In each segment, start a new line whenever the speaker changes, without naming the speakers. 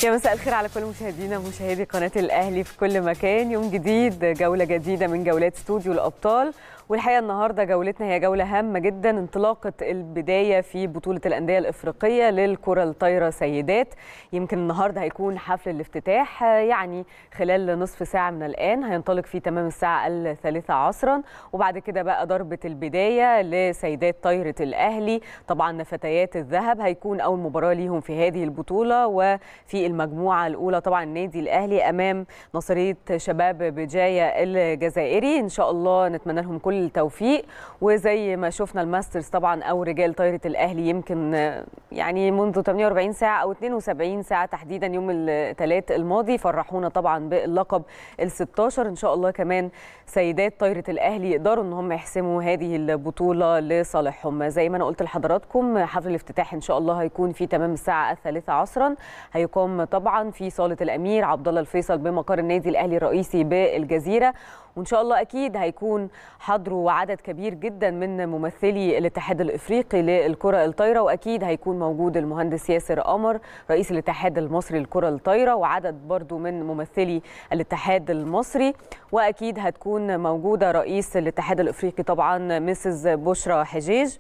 يا مساء الخير على كل مشاهدينا ومشاهدي قناة الأهلي في كل مكان يوم جديد جولة جديدة من جولات استوديو الأبطال والحقيقة النهاردة جولتنا هي جولة هامة جدا انطلاقة البداية في بطولة الأندية الإفريقية للكرة الطايرة سيدات يمكن النهاردة هيكون حفل الافتتاح يعني خلال نصف ساعة من الآن هينطلق في تمام الساعة الثالثة عصرا وبعد كده بقى ضربة البداية لسيدات طايرة الأهلي طبعا فتيات الذهب هيكون أول مباراة ليهم في هذه البطولة وفي المجموعة الأولى طبعا النادي الأهلي أمام نصرية شباب بجاية الجزائري إن شاء الله نتمنى لهم كل التوفيق وزي ما شفنا الماسترز طبعا أو رجال طايرة الأهلي يمكن يعني منذ 48 ساعة أو 72 ساعة تحديدا يوم الثلاث الماضي فرحونا طبعا باللقب ال 16 إن شاء الله كمان سيدات طايرة الأهلي يقدروا إن هم يحسموا هذه البطولة لصالحهم زي ما أنا قلت لحضراتكم حفل الافتتاح إن شاء الله هيكون في تمام الساعة الثالثة عصرا هيقام طبعا في صالة الأمير عبد الله الفيصل بمقر النادي الأهلي الرئيسي بالجزيرة وان شاء الله اكيد هيكون حضروا عدد كبير جدا من ممثلي الاتحاد الافريقي للكره الطايره واكيد هيكون موجود المهندس ياسر قمر رئيس الاتحاد المصري للكره الطايره وعدد برضو من ممثلي الاتحاد المصري واكيد هتكون موجوده رئيس الاتحاد الافريقي طبعا مسز بشرى حجيج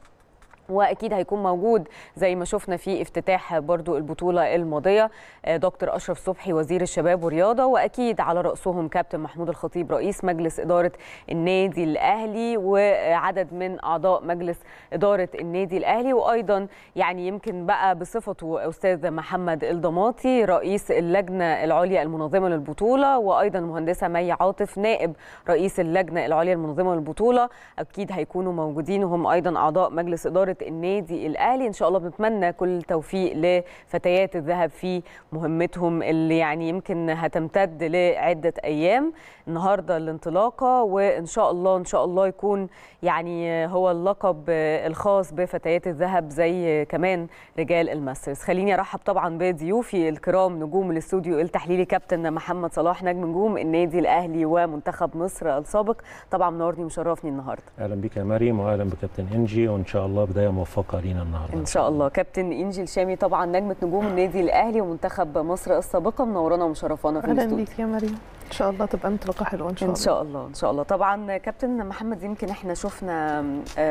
واكيد هيكون موجود زي ما شفنا في افتتاح برضو البطوله الماضيه دكتور اشرف صبحي وزير الشباب والرياضه واكيد على راسهم كابتن محمود الخطيب رئيس مجلس اداره النادي الاهلي وعدد من اعضاء مجلس اداره النادي الاهلي وايضا يعني يمكن بقى بصفته استاذ محمد الضماطي رئيس اللجنه العليا المنظمه للبطوله وايضا المهندسه مي عاطف نائب رئيس اللجنه العليا المنظمه للبطوله اكيد هيكونوا موجودين وهم ايضا اعضاء مجلس اداره النادي الاهلي ان شاء الله بنتمنى كل التوفيق لفتيات الذهب في مهمتهم اللي يعني يمكن هتمتد لعده ايام النهارده الانطلاقه وان شاء الله ان شاء الله يكون يعني هو اللقب الخاص بفتيات الذهب زي كمان رجال الماسترز خليني ارحب طبعا بضيوفي الكرام نجوم الاستوديو التحليلي كابتن محمد صلاح نجم نجوم النادي الاهلي ومنتخب مصر السابق طبعا منورني ومشرفني النهارده
اهلا بك يا مريم واهلا بكابتن انجي وان شاء الله بدايه موفقه لينا النهارده
ان شاء الله كابتن انجي الشامي طبعا نجمه نجوم النادي الاهلي ومنتخب مصر السابقه منورانا ومشرفانا في
اهلا بيك يا مريم ان شاء الله تبقى انطلاقه حلوه ان شاء الله
ان شاء الله ان شاء الله طبعا كابتن محمد يمكن احنا شفنا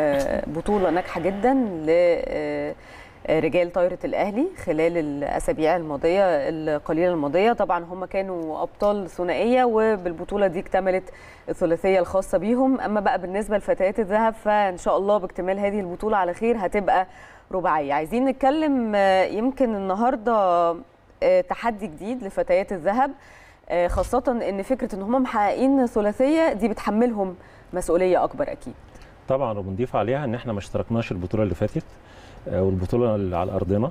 بطوله ناجحه جدا ل رجال طايرة الأهلي خلال الأسابيع الماضية القليلة الماضية طبعا هم كانوا أبطال ثنائية وبالبطولة دي اكتملت الثلاثية الخاصة بيهم أما بقى بالنسبة لفتيات الذهب فإن شاء الله باكتمال هذه البطولة على خير هتبقى رباعية عايزين نتكلم يمكن النهاردة تحدي جديد لفتيات الذهب خاصة إن فكرة إن هم محققين ثلاثية دي بتحملهم مسؤولية أكبر أكيد
طبعا وبنضيف عليها ان احنا ما اشتركناش البطوله اللي فاتت والبطوله اللي على ارضنا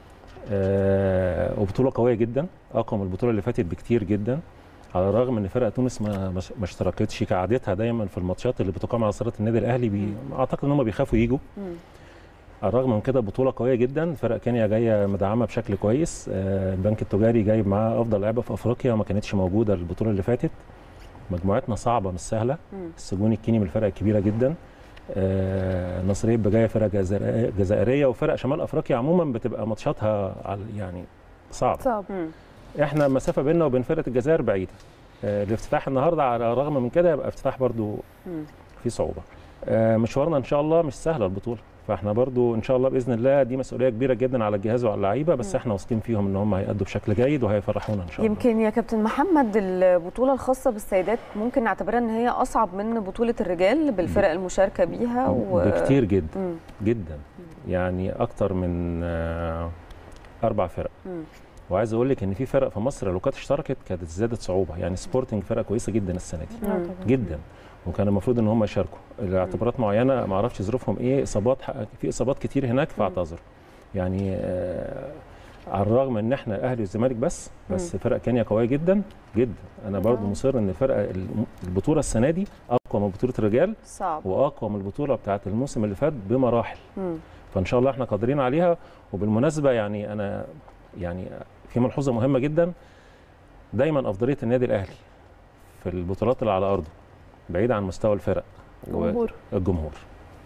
وبطوله قويه جدا اقوى من البطوله اللي فاتت بكتير جدا على الرغم ان فرق تونس ما ما اشتركتش كعادتها دايما في الماتشات اللي بتقام على صاله النادي الاهلي بي اعتقد ان هم بيخافوا يجوا على الرغم من كده بطوله قويه جدا فرق كينيا جايه مدعمه بشكل كويس البنك التجاري جايب معاه افضل لعيبه في افريقيا وما كانتش موجوده البطوله اللي فاتت مجموعتنا صعبه مش سهله السجون الكيني من الفرق الكبيره جدا آه نصريه بجايه فرق جزائريه وفرق شمال افريقيا عموما بتبقى ماتشاتها يعني صعب
صعب
احنا المسافه بيننا وبين فرقه الجزائر بعيده آه الافتتاح النهارده على الرغم من كده يبقى افتتاح برضو في صعوبه آه مشوارنا ان شاء الله مش سهله البطوله فاحنا برضو ان شاء الله باذن الله دي مسؤوليه كبيره جدا على الجهاز وعلى اللعيبه بس احنا واثقين فيهم ان هم هيأدوا بشكل جيد وهيفرحونا ان شاء الله
يمكن يا كابتن محمد البطوله الخاصه بالسيدات ممكن نعتبرها ان هي اصعب من بطوله الرجال بالفرق المشاركه بيها
و... بكتير جدا مم. جدا يعني اكتر من اربع فرق مم. وعايز اقول لك ان في فرق في مصر لو كانت اشتركت كانت زادت صعوبه يعني سبورتنج فرقه كويسه جدا السنه دي مم. جدا وكان المفروض ان هم يشاركوا لاعتبارات معينه ما اعرفش ظروفهم ايه اصابات في اصابات كتير هناك فاعتذروا يعني آه على الرغم ان احنا الاهلي والزمالك بس بس فرق كينيا قويه جدا جدا انا برضو مصر ان الفرقه البطوله السنه دي اقوى من بطوله الرجال
صعب
واقوى من البطوله بتاعه الموسم اللي فات بمراحل مم. فان شاء الله احنا قادرين عليها وبالمناسبه يعني انا يعني في ملحوظه مهمه جدا دايما افضليه النادي الاهلي في البطولات اللي على ارضه بعيد عن مستوى الفرق
الجمهور
الجمهور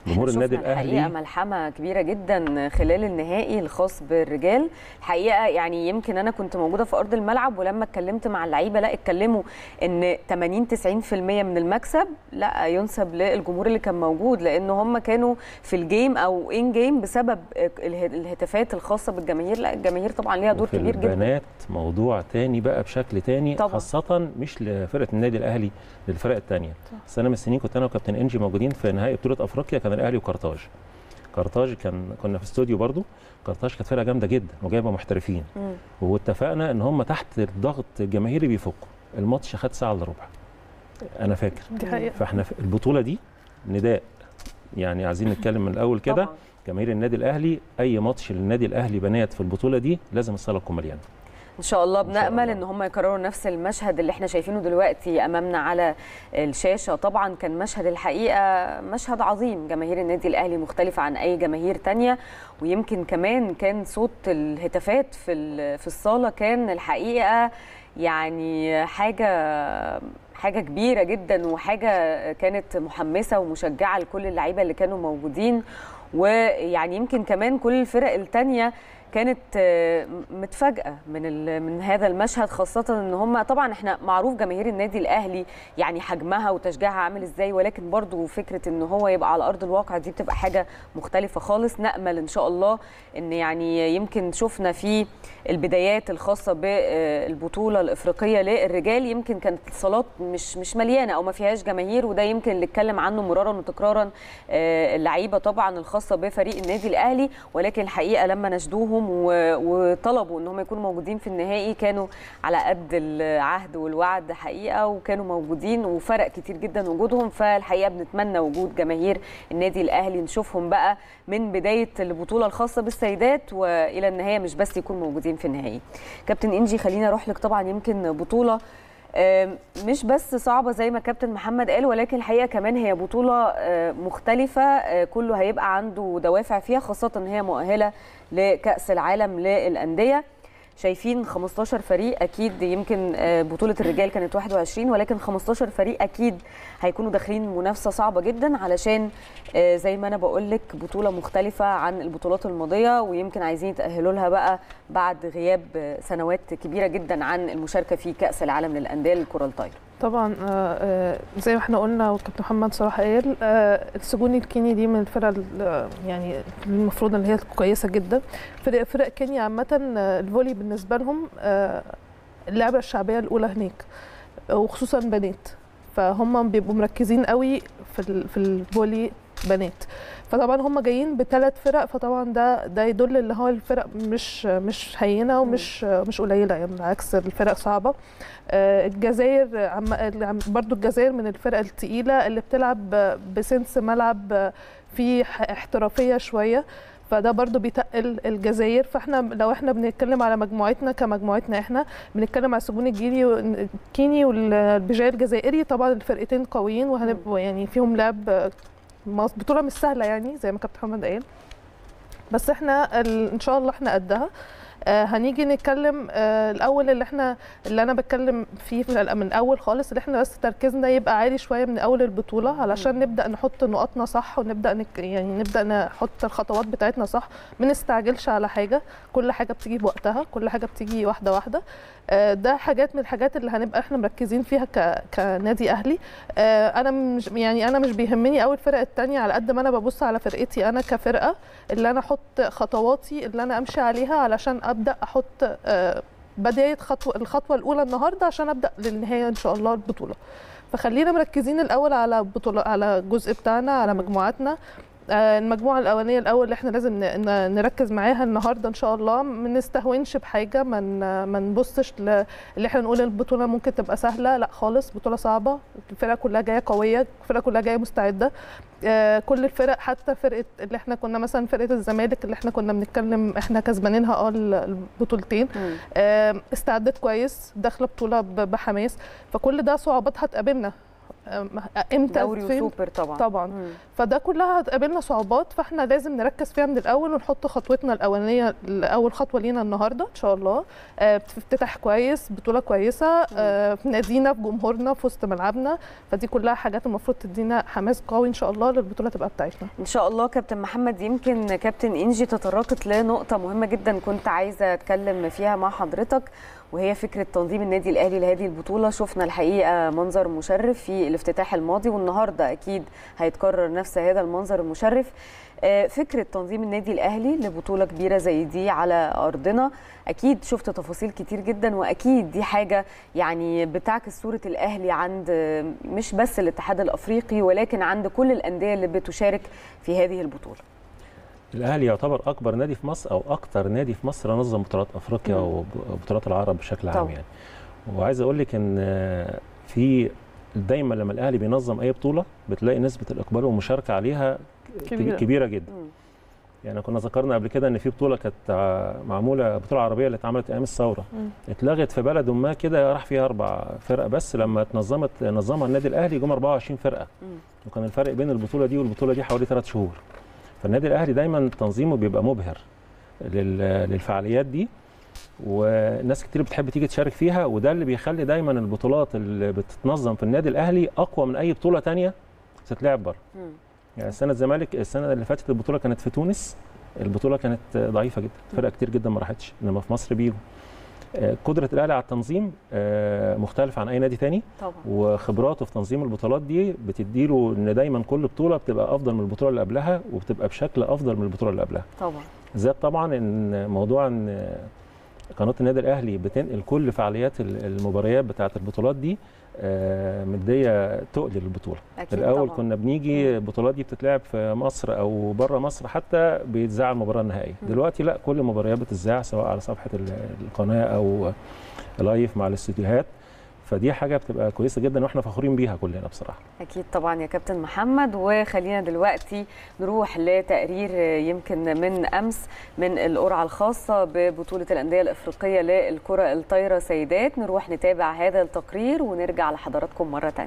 جمهور
شفنا
النادي
الحقيقه
الاهلي
ملحمه كبيره جدا خلال النهائي الخاص بالرجال الحقيقه يعني يمكن انا كنت موجوده في ارض الملعب ولما اتكلمت مع اللعيبه لا اتكلموا ان 80 90% من المكسب لا ينسب للجمهور اللي كان موجود لان هم كانوا في الجيم او ان جيم بسبب اله- الهتافات الخاصه بالجماهير لا الجماهير طبعا ليها دور
وفي
كبير جدا
البنات موضوع تاني بقى بشكل تاني
طبعاً.
خاصة مش لفرقة النادي الأهلي للفرق التانية سنة من السنين كنت أنا وكابتن إنجي موجودين في نهائي بطولة أفريقيا كان الأهلي وكارتاج كارتاج كان كنا في استوديو برضو كارتاج كانت فرقة جامدة جدا وجايبة محترفين
مم.
واتفقنا إن هم تحت الضغط الجماهيري بيفكوا الماتش خد ساعة إلا ربع أنا فاكر
دي حقيقه
فاحنا في البطولة دي نداء يعني عايزين نتكلم من الأول كده
طبعاً.
جماهير النادي الأهلي أي ماتش للنادي الأهلي بنات في البطولة دي لازم الصالة تكون مليانة
ان شاء الله
إن شاء
بنامل
الله.
ان هم يكرروا نفس المشهد اللي احنا شايفينه دلوقتي امامنا على الشاشه طبعا كان مشهد الحقيقه مشهد عظيم جماهير النادي الاهلي مختلفه عن اي جماهير تانية ويمكن كمان كان صوت الهتافات في ال- في الصاله كان الحقيقه يعني حاجه حاجه كبيره جدا وحاجه كانت محمسه ومشجعه لكل اللعيبه اللي كانوا موجودين ويعني يمكن كمان كل الفرق التانية كانت آه، متفاجئه من ال- من هذا المشهد خاصه ان هم طبعا احنا معروف جماهير النادي الاهلي يعني حجمها وتشجيعها عامل ازاي ولكن برضو فكره ان هو يبقى على ارض الواقع دي بتبقى حاجه مختلفه خالص نامل ان شاء الله ان يعني يمكن شفنا في البدايات الخاصه بالبطوله الافريقيه للرجال يمكن كانت الصالات مش مش مليانه او ما فيهاش جماهير وده يمكن اللي اتكلم عنه مرارا وتكرارا آه، اللعيبه طبعا الخاصه بفريق النادي الاهلي ولكن الحقيقه لما نشدوهم و- وطلبوا ان هم يكونوا موجودين في النهائي كانوا على قد العهد والوعد حقيقه وكانوا موجودين وفرق كتير جدا وجودهم فالحقيقه بنتمنى وجود جماهير النادي الاهلي نشوفهم بقى من بدايه البطوله الخاصه بالسيدات والى النهايه مش بس يكونوا موجودين في النهائي كابتن انجي خليني اروح لك طبعا يمكن بطوله آم، مش بس صعبة زي ما كابتن محمد قال ولكن الحقيقة كمان هي بطولة آه، مختلفة آه، كله هيبقى عنده دوافع فيها خاصة ان هي مؤهلة لكأس العالم للأندية شايفين 15 فريق اكيد يمكن آه، بطوله الرجال كانت 21 ولكن 15 فريق اكيد هيكونوا داخلين منافسه صعبه جدا علشان آه، زي ما انا بقول لك بطوله مختلفه عن البطولات الماضيه ويمكن عايزين يتاهلوا لها بقى بعد غياب آه، سنوات كبيره جدا عن المشاركه في كاس العالم للانديه للكره الطايره
طبعا آه، آه، زي ما احنا قلنا وكابتن محمد صراحه قال آه، السجوني الكيني دي من الفرق ال- يعني المفروض ان هي كويسه جدا فرق فرق كينيا عامه آه، الفولي بالنسبه لهم آه، اللعبه الشعبيه الاولى هناك وخصوصا بنات فهم بيبقوا مركزين قوي في ال- في الفولي بنات فطبعا هم جايين بثلاث فرق فطبعا ده ده يدل ان هو الفرق مش مش هينه ومش مش قليله يعني بالعكس الفرق صعبه آه، الجزائر عم عم- برضو الجزائر من الفرق التقيله اللي بتلعب بسنس ملعب فيه ح- احترافيه شويه فده برضو بيتقل الجزائر فاحنا لو احنا بنتكلم على مجموعتنا كمجموعتنا احنا بنتكلم على السجون الجيني الكيني والبجاي الجزائري طبعا الفرقتين قويين وهنبقوا يعني فيهم لعب مص- بطوله مش سهله يعني زي ما كابتن محمد قال بس احنا ال- ان شاء الله احنا قدها آه هنيجي نتكلم آه الاول اللي احنا اللي انا بتكلم فيه من الأ- من الاول خالص اللي احنا بس تركيزنا يبقى عالي شويه من اول البطوله علشان نبدا نحط نقاطنا صح ونبدا نك يعني نبدا نحط الخطوات بتاعتنا صح ما نستعجلش على حاجه كل حاجه بتيجي بوقتها كل حاجه بتيجي واحده واحده آه ده حاجات من الحاجات اللي هنبقى احنا مركزين فيها ك... كنادي اهلي آه انا مش يعني انا مش بيهمني قوي الفرق التانية على قد ما انا ببص على فرقتي انا كفرقه اللي انا احط خطواتي اللي انا امشي عليها علشان ابدا احط آه، بدايه خطوه الخطوه الاولى النهارده عشان ابدا للنهايه ان شاء الله البطوله فخلينا مركزين الاول على بطوله على الجزء بتاعنا على مجموعاتنا آه، المجموعه الاولانيه الاول اللي احنا لازم ن- ن- نركز معاها النهارده ان شاء الله ما نستهونش بحاجه ما ن- ما نبصش ل- اللي احنا نقول البطوله ممكن تبقى سهله لا خالص بطوله صعبه الفرقه كلها جايه قويه الفرقه كلها جايه مستعده آه، كل الفرق حتى فرقه اللي احنا كنا مثلا فرقه الزمالك اللي احنا كنا بنتكلم احنا كسبانينها اه البطولتين آه، استعدت كويس داخله بطوله ب- بحماس فكل ده صعوبات هتقابلنا آه، امتى
دوري
فين
وسوبر طبعا
طبعا
مم.
فده كلها هتقابلنا صعوبات فاحنا لازم نركز فيها من الاول ونحط خطوتنا الاولانيه اول خطوه لينا النهارده ان شاء الله آه، في افتتاح كويس بطوله كويسه آه، في نادينا في جمهورنا في وسط ملعبنا فدي كلها حاجات المفروض تدينا حماس قوي ان شاء الله للبطوله تبقى بتاعتنا
ان شاء الله كابتن محمد يمكن كابتن انجي تطرقت لنقطه مهمه جدا كنت عايزه اتكلم فيها مع حضرتك وهي فكره تنظيم النادي الاهلي لهذه البطوله شفنا الحقيقه منظر مشرف في الافتتاح الماضي والنهارده اكيد هيتكرر نفس هذا المنظر المشرف آه، فكره تنظيم النادي الاهلي لبطوله كبيره زي دي على ارضنا اكيد شفت تفاصيل كتير جدا واكيد دي حاجه يعني بتعكس صوره الاهلي عند آه، مش بس الاتحاد الافريقي ولكن عند كل الانديه اللي بتشارك في هذه البطوله
الاهلي يعتبر اكبر نادي في مصر او اكتر نادي في مصر نظم بطولات افريقيا
مم.
وبطولات العرب بشكل عام
طبعا.
يعني وعايز اقول لك ان آه، في دايما لما الاهلي بينظم اي بطوله بتلاقي نسبه الاقبال والمشاركه عليها
كبيرة.
كبيره, كبيره جدا
مم.
يعني كنا ذكرنا قبل كده ان في بطوله كانت ع- معموله بطوله عربيه اللي اتعملت ايام الثوره
مم.
اتلغت في بلد ما كده راح فيها اربع فرق بس لما اتنظمت نظمها النادي الاهلي جم 24 فرقه
مم.
وكان الفرق بين البطوله دي والبطوله دي حوالي ثلاث شهور فالنادي الاهلي دايما تنظيمه بيبقى مبهر لل- للفعاليات دي وناس كتير بتحب تيجي تشارك فيها وده اللي بيخلي دايما البطولات اللي بتتنظم في النادي الاهلي اقوى من اي بطوله تانية تتلعب بره
مم.
يعني السنه الزمالك السنه اللي فاتت البطوله كانت في تونس البطوله كانت ضعيفه جدا فرق كتير جدا ما راحتش انما في مصر بيجوا آه، قدره الاهلي على التنظيم آه، مختلف عن اي نادي تاني
طبعا
وخبراته في تنظيم البطولات دي بتديله ان دايما كل بطوله بتبقى افضل من البطوله اللي قبلها وبتبقى بشكل افضل من البطوله اللي قبلها
طبعا
زائد طبعا ان موضوع ان قناه النادي الاهلي بتنقل كل فعاليات ال- المباريات بتاعه البطولات دي آه، مديه تقل للبطوله
اكيد
الاول
طبعا.
كنا بنيجي البطولات دي بتتلعب في مصر او بره مصر حتى بيتذاع المباراه النهائيه
مم.
دلوقتي لا كل المباريات بتتذاع سواء على صفحه ال- القناه او لايف مع الاستوديوهات فدي حاجه بتبقى كويسه جدا واحنا فخورين بيها كلنا بصراحه
اكيد طبعا يا كابتن محمد وخلينا دلوقتي نروح لتقرير يمكن من امس من القرعه الخاصه ببطوله الانديه الافريقيه للكره الطايره سيدات نروح نتابع هذا التقرير ونرجع لحضراتكم مره ثانيه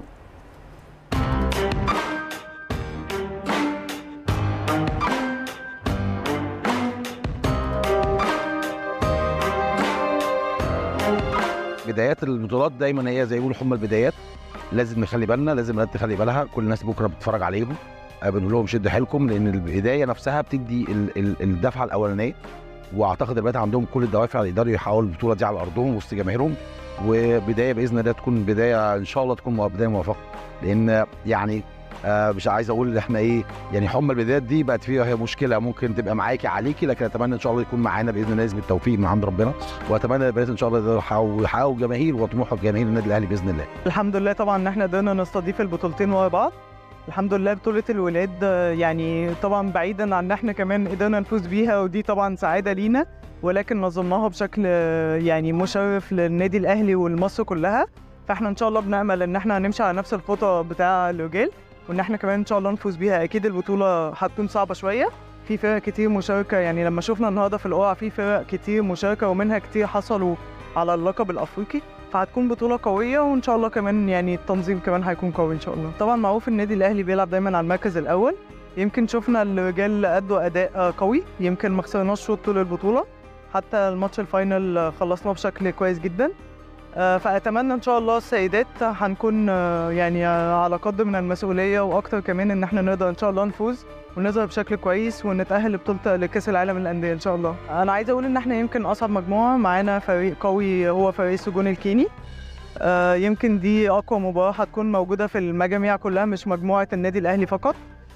بدايات البطولات دايما هي زي ما بيقولوا هم البدايات لازم نخلي بالنا لازم الناس تخلي بالها كل الناس بكره بتتفرج عليهم آه، بنقول لهم شدوا حيلكم لان البدايه نفسها بتدي ال- ال- الدفعه الاولانيه واعتقد دلوقتي عندهم كل الدوافع اللي يقدروا يحققوا البطوله دي على ارضهم وسط جماهيرهم وبدايه باذن الله تكون بدايه ان شاء الله تكون مو- بدايه موفقه لان يعني آه مش عايز اقول احنا ايه يعني حمى البدايات دي بقت فيها هي مشكله ممكن تبقى معاكي عليكي لكن اتمنى ان شاء الله يكون معانا باذن الله نسبه توفيق من عند ربنا واتمنى البنات ان شاء الله يقدروا يحققوا يحققوا جماهير وطموح جماهير النادي الاهلي باذن الله
الحمد لله طبعا ان احنا قدرنا نستضيف البطولتين ورا بعض الحمد لله بطولة الولاد آه، يعني طبعا بعيدا عن ان احنا كمان قدرنا نفوز بيها ودي طبعا سعادة لينا ولكن نظمناها بشكل آه، يعني مشرف للنادي الاهلي والمصر كلها فاحنا ان شاء الله بنامل ان احنا هنمشي على نفس الخطى بتاع الرجال وان احنا كمان ان شاء الله نفوز بيها اكيد البطولة هتكون صعبة شوية في فرق كتير مشاركة يعني لما شفنا النهارده في القرعة في فرق كتير مشاركة ومنها كتير حصلوا على اللقب الافريقي فهتكون بطولة قوية وإن شاء الله كمان يعني التنظيم كمان هيكون قوي إن شاء الله. طبعا معروف النادي الأهلي بيلعب دايما على المركز الأول. يمكن شفنا الرجال أدوا أداء آه، قوي، يمكن ما خسرناش شوط طول البطولة. حتى الماتش الفاينل آه، خلصناه بشكل كويس جدا. آه، فأتمنى إن شاء الله السيدات هنكون آه، يعني آه، على قدر من المسؤولية وأكتر كمان إن إحنا نقدر إن شاء الله نفوز ونظهر بشكل كويس ونتأهل لبطولة لكأس العالم للأندية إن شاء الله. أنا عايزة أقول إن إحنا يمكن أصعب مجموعة معانا فريق قوي هو فريق السجون الكيني. آه، يمكن دي اقوى مباراه هتكون موجوده في المجاميع كلها مش مجموعه النادي الاهلي فقط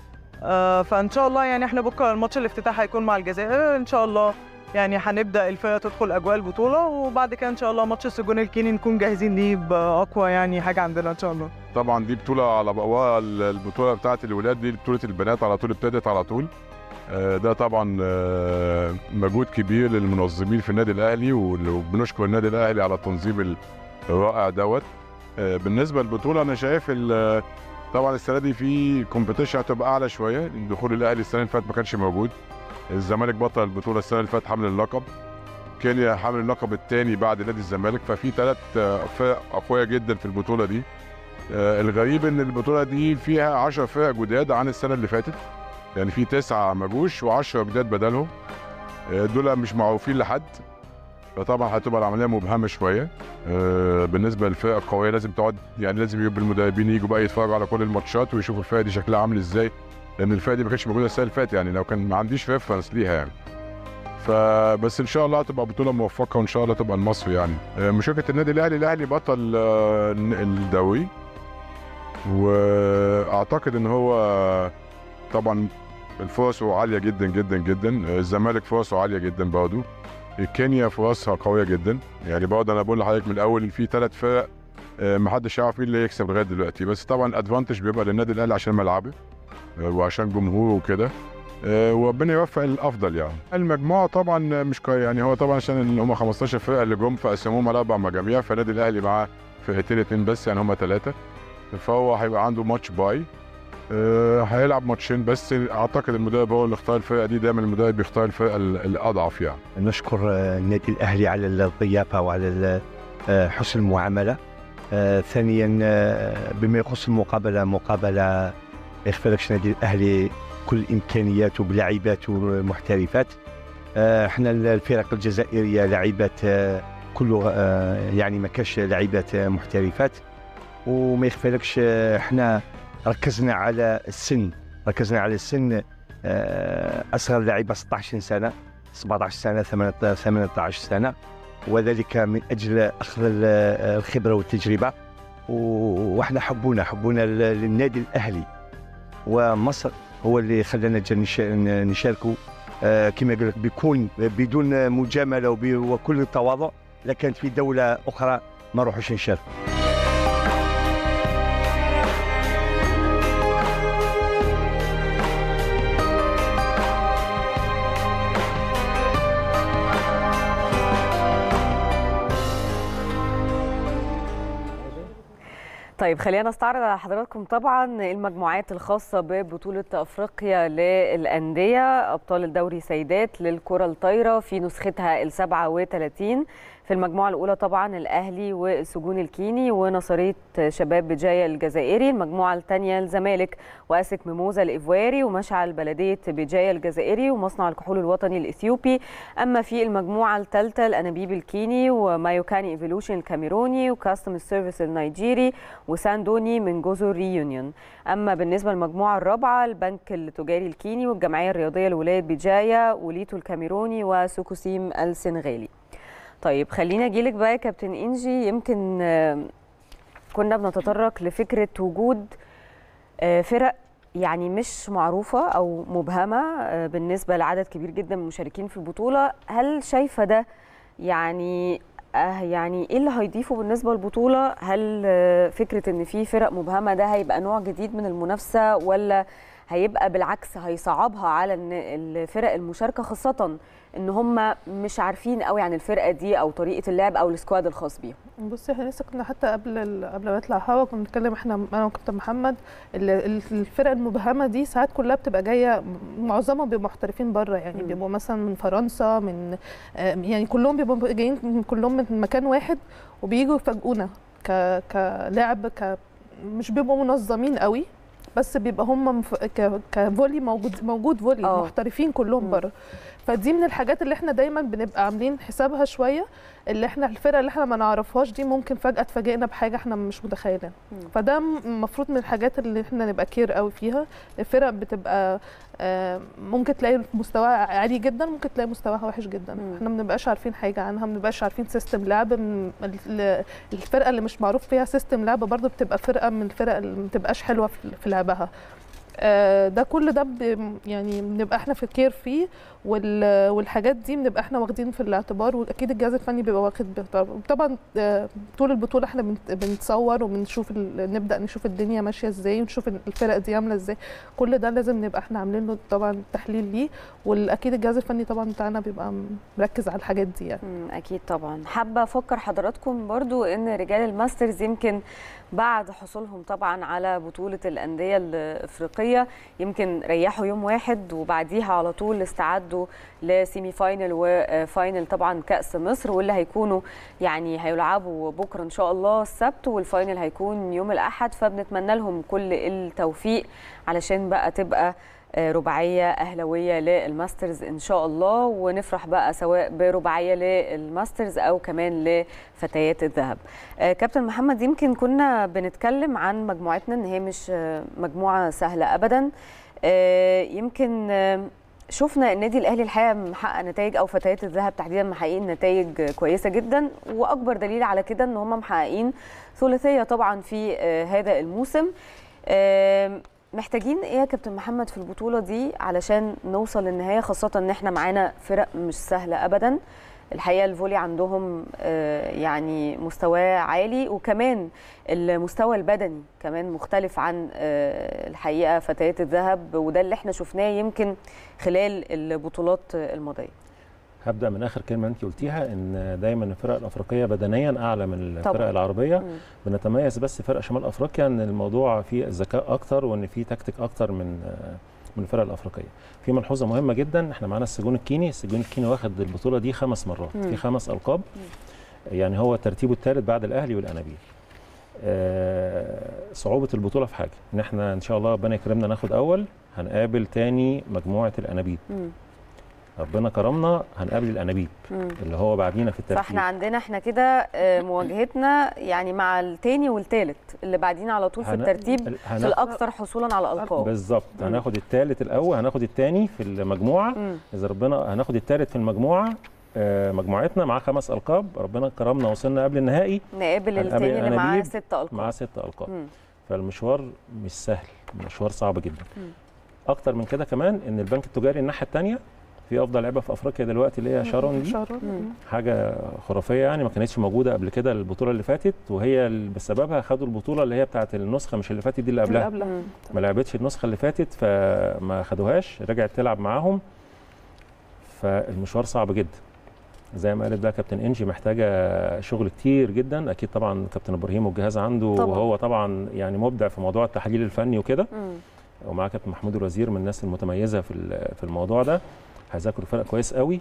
آه، فان شاء الله يعني احنا بكره الماتش الافتتاح هيكون مع الجزائر ان شاء الله يعني هنبدا الفرقه تدخل اجواء البطوله وبعد كده ان شاء الله ماتش السجون الكيني نكون جاهزين ليه باقوى يعني حاجه عندنا ان شاء الله
طبعا دي بطوله على بقواها البطوله بتاعه الولاد دي بطوله البنات على طول ابتدت على طول آه، ده طبعا آه، مجهود كبير للمنظمين في النادي الاهلي وبنشكر النادي الاهلي على التنظيم الرائع دوت آه، بالنسبه للبطوله انا شايف ال- طبعا السنه دي في كومبيتيشن هتبقى اعلى شويه دخول الاهلي السنه اللي فاتت ما كانش موجود الزمالك بطل البطوله السنه اللي فاتت حامل اللقب كينيا حامل اللقب الثاني بعد نادي الزمالك ففي ثلاث فرق قويه جدا في البطوله دي آه، الغريب ان البطوله دي فيها 10 فرق جداد عن السنه اللي فاتت يعني في تسعه ما جوش و10 جداد بدلهم آه، دول مش معروفين لحد فطبعا هتبقى العمليه مبهمه شويه آه، بالنسبه للفرق القويه لازم تقعد يعني لازم يبقى المدربين يجوا بقى يتفرجوا على كل الماتشات ويشوفوا الفرق دي شكلها عامل ازاي لان الفرق دي ما كانتش موجوده السنه اللي فاتت يعني لو كان ما عنديش ريفرنس ليها يعني فبس ان شاء الله هتبقى بطوله موفقه وان شاء الله تبقى لمصر يعني آه، مشاركه النادي الاهلي الاهلي بطل آه، الدوري واعتقد ان هو طبعا فرصه عاليه جدا جدا جدا آه، الزمالك فرصه عاليه جدا برضه كينيا فرصها قويه جدا يعني برضه انا بقول لحضرتك من الاول في ثلاث فرق آه، محدش يعرف مين اللي يكسب لغايه دلوقتي بس طبعا الادفانتج بيبقى للنادي الاهلي عشان ملعبه آه، وعشان جمهوره وكده آه، وربنا يوفق الافضل يعني المجموعه طبعا مش كوي يعني هو طبعا عشان ان هم 15 فرقه اللي جم فقسموهم على اربع مجاميع فالنادي الاهلي معاه فرقتين اتنين بس يعني هم ثلاثه فهو هيبقى عنده ماتش باي آه، هيلعب ماتشين بس اعتقد المدرب هو اللي اختار الفرقه دي دايما المدرب بيختار الفرقه ال- الاضعف يعني
نشكر آه، النادي الاهلي على الضيافه وعلى ال- آه، حسن المعامله آه، ثانيا آه، بما يخص المقابله مقابله يخفلكش النادي الاهلي كل الامكانيات وبلاعبات ومحترفات آه، احنا الفرق الجزائريه لاعبات آه، كله آه، يعني ما كاش لاعبات آه، محترفات وما يخفلكش آه، احنا ركزنا على السن ركزنا على السن آه، اصغر لاعبه 16 سنه 17 سنه 18 18 سنه وذلك من اجل اخذ ال- الخبره والتجربه و- واحنا حبونا حبونا ل- للنادي الاهلي ومصر هو اللي خلانا جا نش- نشاركوا آه، كما قلت بيكون بدون مجامله وب- وكل تواضع لكانت في دوله اخرى ما نروحوش نشاركوا
طيب خلينا نستعرض على حضراتكم طبعا المجموعات الخاصة ببطولة أفريقيا للأندية أبطال الدوري سيدات للكرة الطايرة في نسختها ال 37 في المجموعة الأولى طبعا الأهلي والسجون الكيني ونصرية شباب بجاية الجزائري المجموعة الثانية الزمالك وأسك ميموزا الإيفواري ومشعل بلدية بجاية الجزائري ومصنع الكحول الوطني الإثيوبي أما في المجموعة الثالثة الأنابيب الكيني ومايوكاني ايفولوشن الكاميروني وكاستم سيرفيس النيجيري وساندوني من جزر ريونيون أما بالنسبة للمجموعة الرابعة البنك التجاري الكيني والجمعية الرياضية لولاية بجاية وليتو الكاميروني وسوكوسيم السنغالي طيب خلينا اجيلك بقى يا كابتن انجي يمكن آه، كنا بنتطرق لفكره وجود آه، فرق يعني مش معروفه او مبهمه آه، بالنسبه لعدد كبير جدا من المشاركين في البطوله هل شايفه ده يعني آه، يعني ايه اللي هيضيفه بالنسبه للبطوله هل آه، فكره ان في فرق مبهمه ده هيبقى نوع جديد من المنافسه ولا هيبقى بالعكس هيصعبها على الن- الفرق المشاركه خاصه ان هم مش عارفين قوي عن الفرقه دي او طريقه اللعب او السكواد الخاص بيهم
بصي احنا لسه كنا حتى قبل ال- قبل ما يطلع هوا كنا بنتكلم احنا انا وكابتن محمد ال- ال- الفرق المبهمه دي ساعات كلها بتبقى جايه معظمها بيبقوا محترفين بره يعني
مم.
بيبقوا مثلا من فرنسا من آه، يعني كلهم بيبقوا جايين من- كلهم من مكان واحد وبييجوا يفاجئونا ك كلاعب ك مش بيبقوا منظمين قوي بس بيبقى هم مف... ك... كفولي موجود موجود فولي
آه.
محترفين كلهم
مم.
بره فدي من الحاجات اللي احنا دايما بنبقى عاملين حسابها شويه اللي احنا الفرق اللي احنا ما نعرفهاش دي ممكن فجاه تفاجئنا بحاجه احنا مش متخيلينها
مم.
فده م- المفروض من الحاجات اللي احنا نبقى كير قوي فيها الفرق بتبقى آه، ممكن تلاقي مستواها عالي جدا ممكن تلاقي مستواها وحش جدا
مم.
احنا ما بنبقاش عارفين حاجه عنها ما بنبقاش عارفين سيستم لعب من ال- الفرقه اللي مش معروف فيها سيستم لعب برضو بتبقى فرقه من الفرق اللي ما بتبقاش حلوه في في لعبها آه، ده كل ده ب- يعني بنبقى احنا في كير فيه وال- والحاجات دي بنبقى احنا واخدين في الاعتبار واكيد الجهاز الفني بيبقى واخد باعتبار طبعا آه، طول البطوله احنا بنت- بنتصور وبنشوف ال- نبدا نشوف الدنيا ماشيه ازاي ونشوف الفرق دي عامله ازاي كل ده لازم نبقى احنا عاملين له طبعا تحليل ليه واكيد الجهاز الفني طبعا بتاعنا بيبقى مركز على الحاجات دي يعني
مم، اكيد طبعا حابه افكر حضراتكم برضو ان رجال الماسترز يمكن بعد حصولهم طبعا على بطوله الانديه الافريقيه الافريقيه يمكن ريحوا يوم واحد وبعديها على طول استعدوا لسيمي فاينل وفاينل طبعا كاس مصر واللي هيكونوا يعني هيلعبوا بكره ان شاء الله السبت والفاينل هيكون يوم الاحد فبنتمنى لهم كل التوفيق علشان بقى تبقى آه، رباعيه اهلاويه للماسترز ان شاء الله ونفرح بقى سواء برباعيه للماسترز او كمان لفتيات الذهب آه، كابتن محمد يمكن كنا بنتكلم عن مجموعتنا ان هي مش آه، مجموعه سهله ابدا آه، يمكن آه، شفنا النادي الاهلي الحقيقه محقق نتائج او فتيات الذهب تحديدا محققين نتائج كويسه جدا واكبر دليل على كده ان هم محققين ثلاثيه طبعا في آه، هذا الموسم آم، محتاجين ايه يا كابتن محمد في البطوله دي علشان نوصل للنهايه خاصه ان احنا معانا فرق مش سهله ابدا الحقيقه الفولي عندهم آه، يعني مستواه عالي وكمان المستوى البدني كمان مختلف عن آه، الحقيقه فتيات الذهب وده اللي احنا شفناه يمكن خلال البطولات الماضيه
هبدا من اخر كلمه انت قلتيها ان دايما الفرق الافريقيه بدنيا اعلى من الفرق
طبعاً.
العربيه
مم.
بنتميز بس فرق شمال افريقيا ان الموضوع فيه ذكاء اكتر وان فيه تكتيك اكتر من من الفرق الافريقيه في ملحوظه مهمه جدا احنا معانا السجون الكيني السجون الكيني واخد البطوله دي خمس مرات
مم.
في خمس القاب يعني هو ترتيبه الثالث بعد الاهلي والانابيب آه، صعوبه البطوله في حاجه ان احنا ان شاء الله ربنا يكرمنا ناخد اول هنقابل تاني مجموعه الانابيب
مم.
ربنا كرمنا هنقابل الانابيب
مم.
اللي هو بعدينا في الترتيب
فاحنا عندنا احنا كده آه، مواجهتنا يعني مع التاني والتالت اللي بعدين على طول في
هن-
الترتيب
ال-
في
هن-
الاكثر حصولا على الالقاب
بالظبط
مم.
هناخد الثالث الاول هناخد الثاني في المجموعه
مم.
اذا ربنا هناخد الثالث في المجموعه آه، مجموعتنا معاه خمس القاب ربنا كرمنا وصلنا قبل النهائي
نقابل
هنقابل
التاني اللي معاه
الأنابيب
ست القاب
معاه ست القاب
مم.
فالمشوار مش سهل مشوار صعب جدا
مم.
اكتر من كده كمان ان البنك التجاري الناحيه الثانيه في افضل لعيبه في افريقيا دلوقتي اللي هي شارون دي
شارون
مم.
حاجه خرافيه يعني ما كانتش موجوده قبل كده البطوله اللي فاتت وهي اللي بسببها خدوا البطوله اللي هي بتاعه النسخه مش اللي فاتت دي اللي قبلها
قبلها
مم.
ما لعبتش النسخه اللي فاتت فما خدوهاش رجعت تلعب معاهم فالمشوار صعب جدا زي ما قالت بقى كابتن انجي محتاجه شغل كتير جدا اكيد طبعا كابتن ابراهيم والجهاز عنده
طبعاً.
وهو طبعا يعني مبدع في موضوع التحليل الفني وكده
مم.
ومعاه كابتن محمود الوزير من الناس المتميزه في ال- في الموضوع ده هيذاكروا الفرق كويس قوي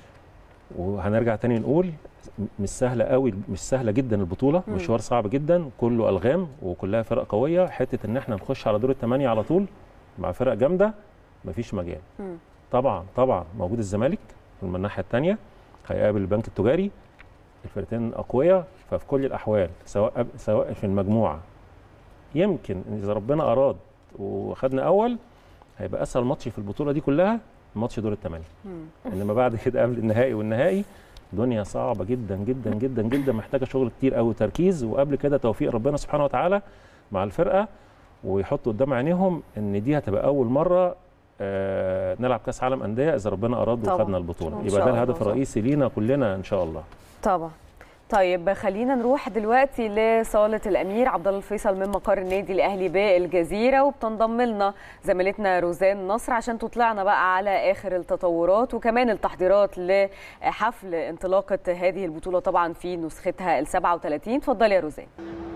وهنرجع تاني نقول مش سهله قوي مش سهله جدا البطوله
مم.
مشوار صعب جدا كله الغام وكلها فرق قويه حته ان احنا نخش على دور الثمانيه على طول مع فرق جامده مفيش مجال
مم.
طبعا طبعا موجود الزمالك من الناحيه الثانيه هيقابل البنك التجاري الفرقتين اقوياء ففي كل الاحوال سواء سواء في المجموعه يمكن اذا ربنا اراد وخدنا اول هيبقى اسهل ماتش في البطوله دي كلها ماتش دور الثمانيه
مم.
انما بعد كده قبل النهائي والنهائي دنيا صعبه جدا جدا جدا جدا محتاجه شغل كتير قوي وتركيز وقبل كده توفيق ربنا سبحانه وتعالى مع الفرقه ويحطوا قدام عينيهم ان دي هتبقى اول مره آه نلعب كاس عالم انديه اذا ربنا اراد
طبعاً.
وخدنا البطوله
إن
يبقى
شاء
ده
الله
الهدف
صح.
الرئيسي لينا كلنا ان شاء الله
طبعا طيب خلينا نروح دلوقتي لصالة الأمير عبد الله الفيصل من مقر النادي الأهلي بالجزيرة وبتنضم لنا زميلتنا روزان نصر عشان تطلعنا بقى على آخر التطورات وكمان التحضيرات لحفل انطلاقة هذه البطولة طبعا في نسختها ال 37 اتفضلي يا روزان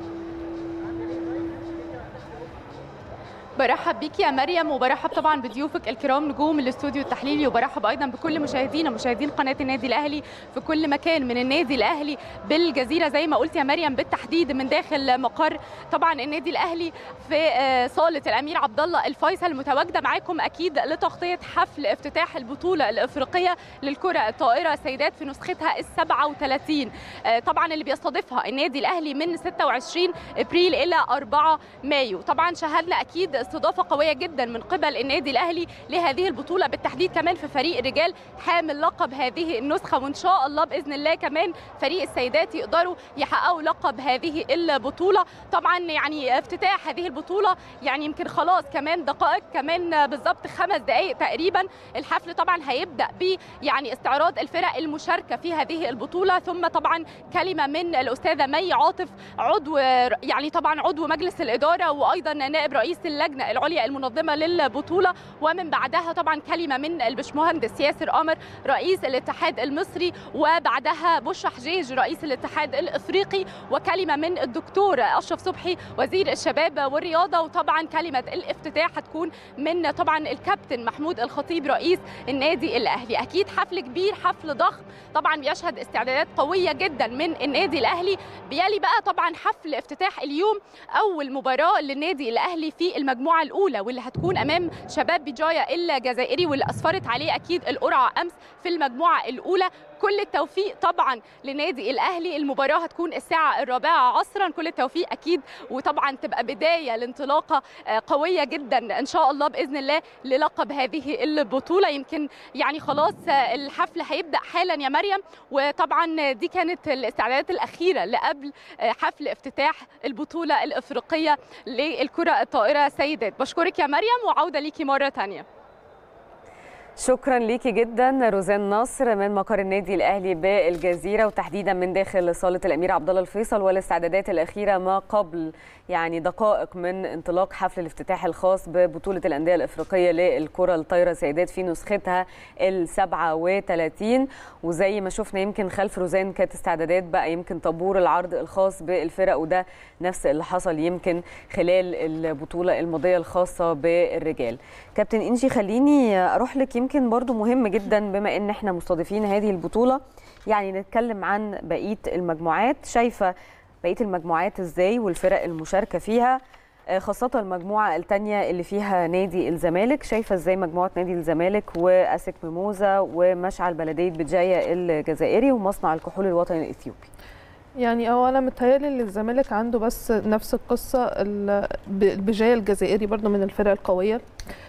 برحب بيك يا مريم وبرحب طبعا بضيوفك الكرام نجوم الاستوديو التحليلي وبرحب ايضا بكل مشاهدينا مشاهدين قناه النادي الاهلي في كل مكان من النادي الاهلي بالجزيره زي ما قلت يا مريم بالتحديد من داخل مقر طبعا النادي الاهلي في آه، صاله الامير عبد الله الفيصل متواجده معاكم اكيد لتغطيه حفل افتتاح البطوله الافريقيه للكره الطائره سيدات في نسختها ال 37 آه، طبعا اللي بيستضيفها النادي الاهلي من 26 ابريل الى 4 مايو طبعا شهدنا اكيد استضافه قويه جدا من قبل النادي الاهلي لهذه البطوله بالتحديد كمان في فريق الرجال حامل لقب هذه النسخه وان شاء الله باذن الله كمان فريق السيدات يقدروا يحققوا لقب هذه البطوله طبعا يعني افتتاح هذه البطوله يعني يمكن خلاص كمان دقائق كمان بالظبط خمس دقائق تقريبا الحفل طبعا هيبدا ب يعني استعراض الفرق المشاركه في هذه البطوله ثم طبعا كلمه من الاستاذه مي عاطف عضو يعني طبعا عضو مجلس الاداره وايضا نائب رئيس اللجنه اللجنه العليا المنظمه للبطوله ومن بعدها طبعا كلمه من البشمهندس ياسر قمر رئيس الاتحاد المصري وبعدها بشرى حجيج رئيس الاتحاد الافريقي وكلمه من الدكتور اشرف صبحي وزير الشباب والرياضه وطبعا كلمه الافتتاح هتكون من طبعا الكابتن محمود الخطيب رئيس النادي الاهلي اكيد حفل كبير حفل ضخم طبعا بيشهد استعدادات قويه جدا من النادي الاهلي بيلي بقى طبعا حفل افتتاح اليوم اول مباراه للنادي الاهلي في المجموعه الاولى واللي هتكون امام شباب بجايه الجزائري واللي اسفرت عليه اكيد القرعه امس في المجموعه الاولى كل التوفيق طبعا لنادي الاهلي المباراه هتكون الساعه الرابعه عصرا كل التوفيق اكيد وطبعا تبقى بدايه لانطلاقه قويه جدا ان شاء الله باذن الله للقب هذه البطوله يمكن يعني خلاص الحفل هيبدا حالا يا مريم وطبعا دي كانت الاستعدادات الاخيره لقبل حفل افتتاح البطوله الافريقيه للكره الطائره سيدات بشكرك يا مريم وعوده ليكي مره ثانيه
شكرا ليكي جدا روزان نصر من مقر النادي الاهلي بالجزيره وتحديدا من داخل صاله الامير عبد الله الفيصل والاستعدادات الاخيره ما قبل يعني دقائق من انطلاق حفل الافتتاح الخاص ببطوله الانديه الافريقيه للكره الطايره سيدات في نسختها ال 37 وزي ما شفنا يمكن خلف روزان كانت استعدادات بقى يمكن طابور العرض الخاص بالفرق وده نفس اللي حصل يمكن خلال البطوله الماضيه الخاصه بالرجال كابتن انجي خليني اروح لك يمكن برضو مهم جدا بما ان احنا مستضيفين هذه البطوله يعني نتكلم عن بقيه المجموعات شايفه بقيه المجموعات ازاي والفرق المشاركه فيها خاصة المجموعة الثانية اللي فيها نادي الزمالك شايفة ازاي مجموعة نادي الزمالك واسك ميموزا ومشعل بلدية بجاية الجزائري ومصنع الكحول الوطني الاثيوبي
يعني هو انا متهيألي ان الزمالك عنده بس نفس القصه البجايه الجزائري برضو من الفرق القويه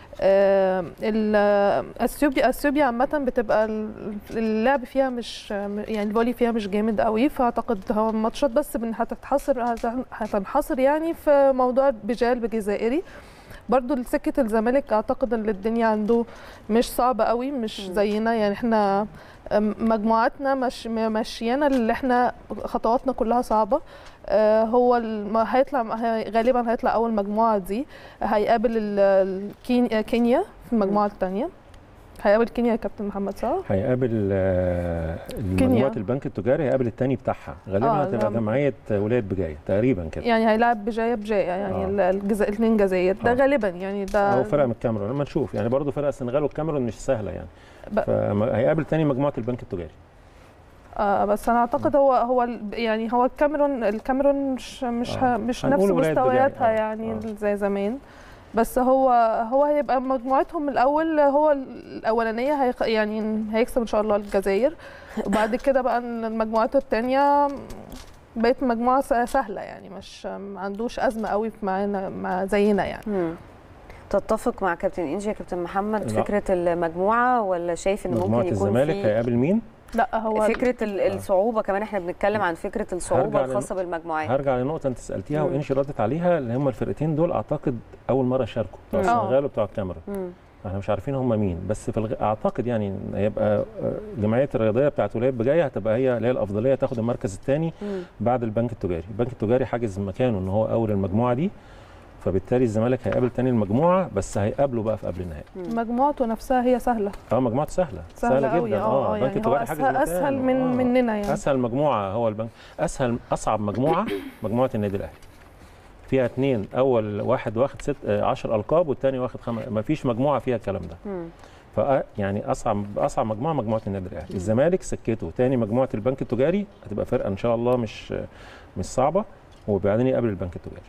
اثيوبيا اثيوبيا عامه بتبقى اللعب فيها مش يعني الفولي فيها مش جامد قوي فاعتقد هو ماتشات بس هتتحصر هتنحصر يعني في موضوع بجال بجزائري برضو سكه الزمالك اعتقد ان الدنيا عنده مش صعبه قوي مش زينا يعني احنا مجموعاتنا مش ماشيانا اللي احنا خطواتنا كلها صعبه هو هيطلع غالبا هيطلع اول مجموعه دي هيقابل كينيا في المجموعه الثانيه هيقابل كينيا يا كابتن محمد صح؟
هيقابل مجموعه البنك التجاري هيقابل الثاني بتاعها غالبا آه هتبقى جمعيه ولايه بجايه تقريبا كده
يعني هيلاعب بجايه بجايه يعني آه. الجزء الاثنين جزائر ده آه. غالبا يعني ده
هو فرق من الكاميرون لما نشوف يعني برضه فرق السنغال والكاميرون مش سهله يعني ب... فهيقابل ثاني مجموعه البنك التجاري
آه بس انا اعتقد هو هو يعني هو الكاميرون الكاميرون مش مش آه. مش نفس مستوياتها آه. يعني آه. زي زمان بس هو هو هيبقى مجموعتهم الاول هو الاولانيه هي يعني هيكسب ان شاء الله الجزائر وبعد كده بقى المجموعات الثانيه بقت مجموعه سهله يعني مش ما عندوش ازمه قوي معانا مع زينا يعني
مم. تتفق مع كابتن انجي يا كابتن محمد لا. فكره المجموعه ولا شايف ان ممكن يكون
الزمالك هيقابل مين؟
لا هو
فكره الصعوبه كمان احنا بنتكلم عن فكره الصعوبه الخاصه بالمجموعات
هرجع لنقطه انت سالتيها وانشي ردت عليها اللي هم الفرقتين دول اعتقد اول مره شاركوا بتوع السنغال وبتوع الكاميرون احنا مش عارفين هم مين بس في الغ... اعتقد يعني هيبقى الجمعيه الرياضيه بتاعت ولايه بجايه هتبقى هي اللي هي الافضليه تاخد المركز الثاني بعد البنك التجاري البنك التجاري حاجز مكانه ان هو اول المجموعه دي فبالتالي الزمالك هيقابل تاني المجموعه بس هيقابله بقى في قبل النهائي
مجموعته نفسها هي سهله
اه مجموعته سهله
سهله, سهلة جدا اه يعني هو اسهل, أسهل من آه. مننا يعني
اسهل مجموعه هو البنك اسهل اصعب مجموعه مجموعه النادي الاهلي فيها اثنين اول واحد واخد ست 10 القاب والثاني واخد خم... ما فيش مجموعه فيها الكلام ده ف يعني اصعب اصعب مجموعه مجموعه النادي الاهلي الزمالك سكته ثاني مجموعه البنك التجاري هتبقى فرقه ان شاء الله مش مش صعبه وبعدين يقابل البنك التجاري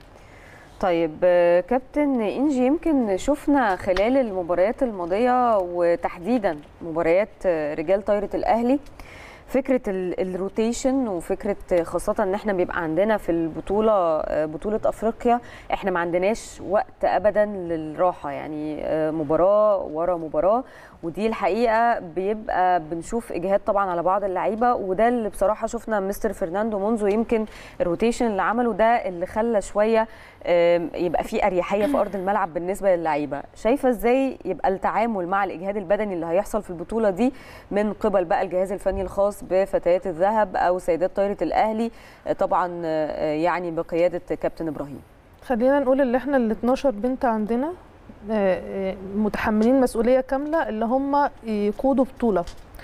طيب كابتن انجي يمكن شفنا خلال المباريات الماضيه وتحديدا مباريات رجال طايره الاهلي فكره الروتيشن وفكره خاصه ان احنا بيبقى عندنا في البطوله بطوله افريقيا احنا ما عندناش وقت ابدا للراحه يعني مباراه ورا مباراه ودي الحقيقه بيبقى بنشوف اجهاد طبعا على بعض اللعيبه وده اللي بصراحه شفنا مستر فرناندو منذ يمكن الروتيشن اللي عمله ده اللي خلى شويه يبقى في اريحيه في ارض الملعب بالنسبه للعيبه شايفه ازاي يبقى التعامل مع الاجهاد البدني اللي هيحصل في البطوله دي من قبل بقى الجهاز الفني الخاص بفتيات الذهب او سيدات طايره الاهلي طبعا يعني بقياده كابتن ابراهيم
خلينا نقول ان احنا ال 12 بنت عندنا آه، آه، متحملين مسؤوليه كامله اللي هم يقودوا بطوله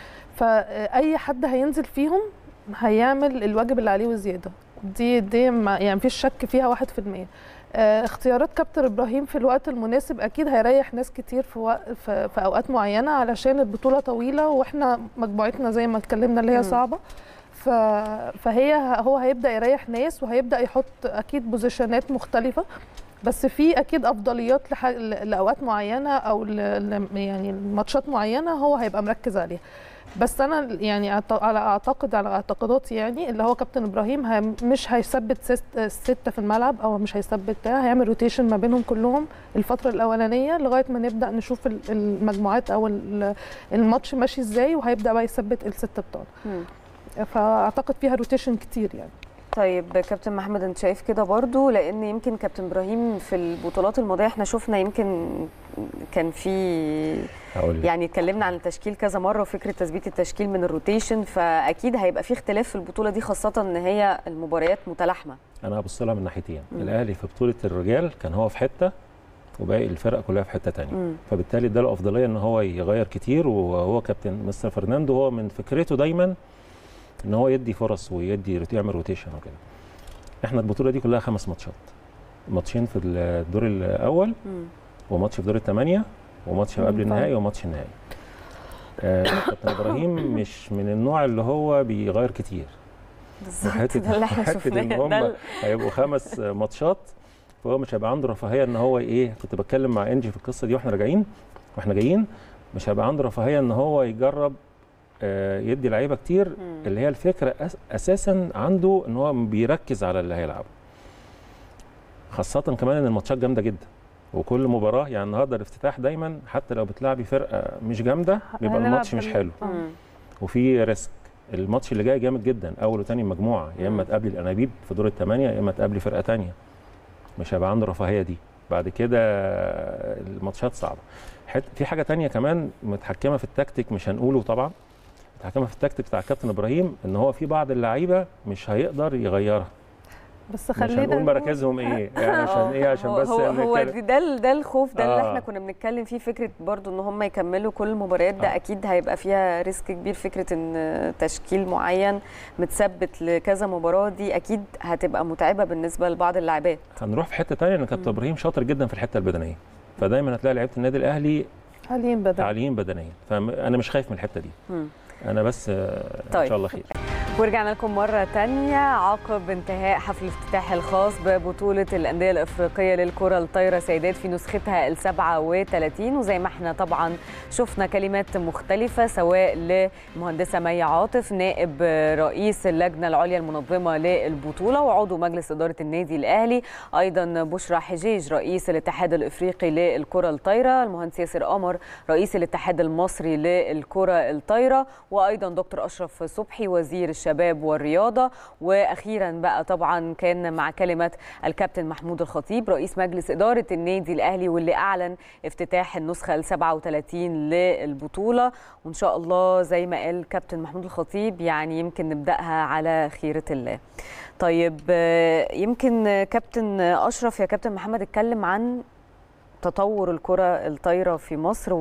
فاي حد هينزل فيهم هيعمل الواجب اللي عليه وزياده دي دي ما يعني مفيش شك فيها واحد في المية آه، اختيارات كابتن ابراهيم في الوقت المناسب اكيد هيريح ناس كتير في, وق... في, في اوقات معينه علشان البطوله طويله واحنا مجموعتنا زي ما اتكلمنا اللي
مم.
هي صعبه ف... فهي هو هيبدا يريح ناس وهيبدا يحط اكيد بوزيشنات مختلفه بس في اكيد افضليات لح... ل- لاوقات معينه او ل... ل... يعني ماتشات معينه هو هيبقى مركز عليها بس انا يعني أعت- على اعتقد على اعتقاداتي يعني اللي هو كابتن ابراهيم هي مش هيثبت سست- سته في الملعب او مش هيثبت ده هيعمل روتيشن ما بينهم كلهم الفتره الاولانيه لغايه ما نبدا نشوف ال- المجموعات او ال- الماتش ماشي ازاي وهيبدا بقى يثبت السته بتوعنا
مم.
فاعتقد فيها روتيشن كتير يعني
طيب كابتن محمد انت شايف كده برضو لان يمكن كابتن ابراهيم في البطولات الماضيه احنا شفنا يمكن كان في
هقول لك.
يعني اتكلمنا عن التشكيل كذا مره وفكره تثبيت التشكيل من الروتيشن فاكيد هيبقى في اختلاف في البطوله دي خاصه ان هي المباريات متلاحمه
انا هبص لها من ناحيتين
مم.
الاهلي في بطوله الرجال كان هو في حته وباقي الفرق كلها في حته تانية
مم.
فبالتالي اداله افضليه ان هو يغير كتير وهو كابتن مستر فرناندو هو من فكرته دايما ان هو يدي فرص ويدي روت- يعمل روتيشن وكده احنا البطوله دي كلها خمس ماتشات ماتشين في الدور الاول
مم.
وماتش في دور الثمانيه وماتش
مم،
قبل
طبعا.
النهائي وماتش النهائي آه، كابتن ابراهيم مش من النوع اللي هو بيغير كتير
بالظبط
وحتة-
ده اللي احنا
وحتة إن
شفناه
هم
ده ال-
هيبقوا خمس ماتشات فهو مش هيبقى عنده رفاهيه ان هو ايه كنت بتكلم مع انجي في القصه دي واحنا راجعين واحنا جايين مش هيبقى عنده رفاهيه ان هو يجرب آه، يدي لعيبه كتير
مم.
اللي هي الفكره أس اساسا عنده ان هو بيركز على اللي هيلعبه خاصه كمان ان الماتشات جامده جدا وكل مباراه يعني النهارده الافتتاح دايما حتى لو بتلعبي فرقه مش جامده بيبقى
هنلعب
الماتش مش
بال-
حلو
آه.
مم.
وفي ريسك الماتش اللي جاي جامد جدا اول وتاني مجموعه يا اما
مم.
تقابلي الانابيب في دور الثمانيه يا اما تقابلي فرقه تانية مش هيبقى عنده الرفاهيه دي بعد كده الماتشات صعبه حت في حاجه تانية كمان متحكمه في التكتيك مش هنقوله طبعا متحكمه في التكتيك بتاع كابتن ابراهيم ان هو في بعض اللعيبه مش هيقدر يغيرها
بس
مش
خلينا
هنقول
نقول-
مراكزهم ايه يعني عشان
آه،
ايه عشان
هو
بس
هو, هو
نتكلم-
دي- ده ال- ده الخوف ده اللي
آه.
احنا كنا بنتكلم فيه فكره برضو ان هم يكملوا كل المباريات ده
آه.
اكيد هيبقى فيها ريسك كبير فكره ان تشكيل معين متثبت لكذا مباراه دي اكيد هتبقى متعبه بالنسبه لبعض اللاعبات
هنروح في حته تانية ان كابتن
مم.
ابراهيم شاطر جدا في الحته البدنيه فدايما هتلاقي لعيبه النادي الاهلي
حاليا بدأ
عاليين بدنيا فانا مش خايف من الحته دي
مم.
انا بس آه،
طيب.
ان شاء الله خير
ورجعنا لكم مرة تانية عقب انتهاء حفل الافتتاح الخاص ببطولة الأندية الإفريقية للكرة الطايرة سيدات في نسختها ال 37 وزي ما احنا طبعا شفنا كلمات مختلفة سواء لمهندسة مي عاطف نائب رئيس اللجنة العليا المنظمة للبطولة وعضو مجلس إدارة النادي الأهلي أيضا بشرى حجيج رئيس الاتحاد الإفريقي للكرة الطايرة المهندس ياسر قمر رئيس الاتحاد المصري للكرة الطايرة وأيضا دكتور أشرف صبحي وزير الشباب والرياضة وأخيرا بقى طبعا كان مع كلمة الكابتن محمود الخطيب رئيس مجلس إدارة النادي الأهلي واللي أعلن افتتاح النسخة ال 37 للبطولة وإن شاء الله زي ما قال كابتن محمود الخطيب يعني يمكن نبدأها على خيرة الله طيب آه، يمكن آه، كابتن أشرف يا كابتن محمد اتكلم عن تطور الكرة الطايرة في مصر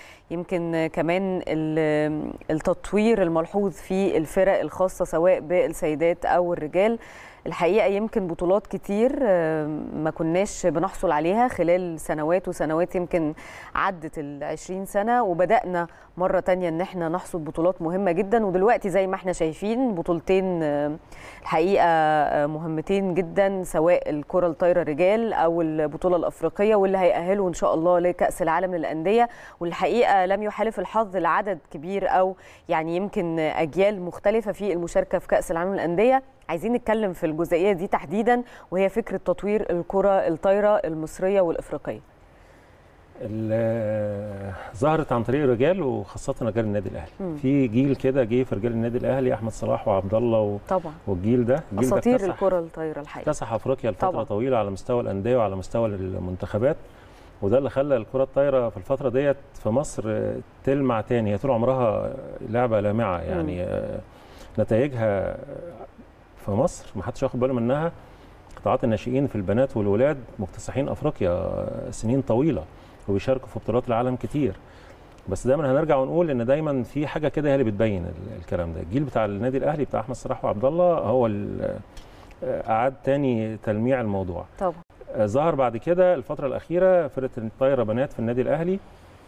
ويمكن كمان ال- التطوير الملحوظ في الفرق الخاصة سواء بالسيدات أو الرجال الحقيقة يمكن بطولات كتير آه، ما كناش بنحصل عليها خلال سنوات وسنوات يمكن عدت العشرين سنة وبدأنا مرة تانية ان احنا نحصد بطولات مهمة جدا ودلوقتي زي ما احنا شايفين بطولتين آه، الحقيقة آه، مهمتين جدا سواء الكرة الطايرة رجال أو البطولة الأفريقية واللي هيأهلوا إن شاء الله لكأس العالم للأندية والحقيقة لم يحالف الحظ لعدد كبير أو يعني يمكن أجيال مختلفة في المشاركة في كأس العالم للأندية عايزين نتكلم في الجزئية دي تحديدا وهي فكرة تطوير الكرة الطايرة المصرية والإفريقية
ال- ظهرت عن طريق الرجال وخاصه رجال النادي الاهلي
مم.
في جيل كده جه في رجال النادي الاهلي احمد صلاح وعبد الله و-
طبعا
والجيل ده الجيل ده
أساطير
اكتسح
الكرة الطايرة الحقيقة
اكتسح افريقيا لفتره
طبعاً.
طويله على مستوى الانديه وعلى مستوى المنتخبات وده اللي خلى الكره الطايره في الفتره ديت في مصر آه، تلمع تاني هي طول عمرها لعبه لامعه يعني آه، نتائجها في مصر ما حدش واخد باله منها قطاعات الناشئين في البنات والولاد مكتسحين افريقيا سنين طويله وبيشاركوا في بطولات العالم كتير بس دايما هنرجع ونقول ان دايما في حاجه كده هي اللي بتبين ال- الكلام ده الجيل بتاع النادي الاهلي بتاع احمد صلاح وعبد الله هو ال- اعاد تاني تلميع الموضوع
طبعا
آه، ظهر بعد كده الفترة الأخيرة فرقة الطايرة بنات في النادي الأهلي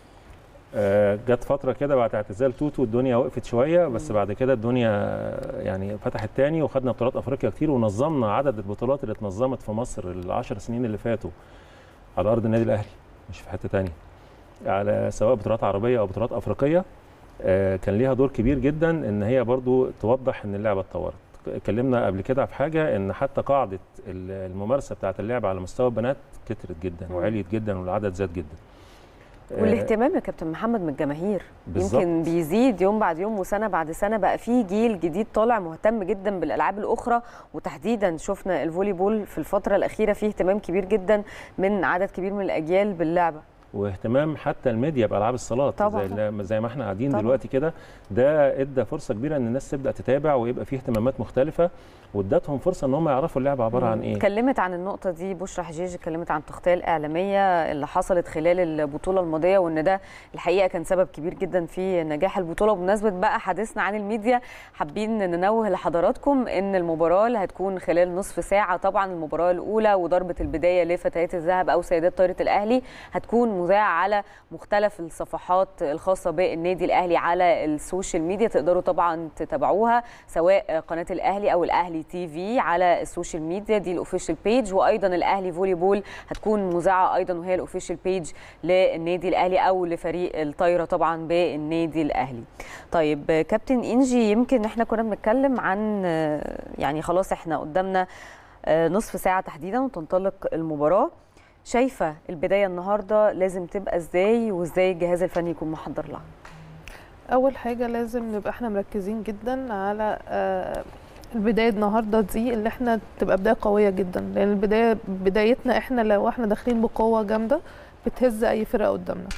آه، جت فترة كده بعد اعتزال توتو الدنيا وقفت شوية بس بعد كده الدنيا آه، يعني فتحت تاني وخدنا بطولات أفريقيا كتير ونظمنا عدد البطولات اللي اتنظمت في مصر العشر سنين اللي فاتوا على أرض النادي الأهلي مش في حتة تانية على سواء بطولات عربية أو بطولات أفريقية آه، كان ليها دور كبير جدا ان هي برضو توضح ان اللعبه اتطورت اتكلمنا قبل كده في حاجه ان حتى قاعده ال- الممارسه بتاعه اللعبه على مستوى البنات كترت جدا
مم.
وعليت جدا والعدد زاد جدا آه،
والاهتمام يا كابتن محمد من الجماهير
بالظبط.
يمكن بيزيد يوم بعد يوم وسنه بعد سنه بقى في جيل جديد طالع مهتم جدا بالالعاب الاخرى وتحديدا شفنا الفولي بول في الفتره الاخيره فيه اهتمام كبير جدا من عدد كبير من الاجيال باللعبه
واهتمام حتى الميديا بالعاب الصالات
طبعاً.
زي, ال- زي ما احنا قاعدين
طبعاً.
دلوقتي كده ده ادى فرصه كبيره ان الناس تبدا تتابع ويبقى فيه اهتمامات مختلفه وادتهم فرصه ان هم يعرفوا اللعبه عباره عن ايه
اتكلمت عن النقطة دي بشرى حجيج اتكلمت عن التغطية الإعلامية اللي حصلت خلال البطولة الماضية وإن ده الحقيقة كان سبب كبير جدا في نجاح البطولة وبمناسبة بقى حديثنا عن الميديا حابين ننوه لحضراتكم إن المباراة اللي هتكون خلال نصف ساعة طبعا المباراة الأولى وضربة البداية لفتيات الذهب أو سيدات طايرة الأهلي هتكون مذاعة على مختلف الصفحات الخاصة بالنادي الأهلي على السوشيال ميديا تقدروا طبعا تتابعوها سواء قناة الأهلي أو الأهلي تي في على السوشيال ميديا دي الأوفيشال بيج وأيضا الأهلي فولي بول هتكون مذاعة أيضا وهي الأوفيشال بيج للنادي الأهلي أو لفريق الطايرة طبعا بالنادي الأهلي طيب كابتن إنجي يمكن احنا كنا بنتكلم عن يعني خلاص احنا قدامنا نصف ساعة تحديدا وتنطلق المباراة شايفه البدايه النهارده لازم تبقى ازاي وازاي الجهاز الفني يكون محضر لها
اول حاجه لازم نبقى احنا مركزين جدا على آه، البدايه النهارده دي اللي احنا تبقى بدايه قويه جدا لان البدايه بدايتنا احنا لو احنا داخلين بقوه جامده بتهز اي فرقه قدامنا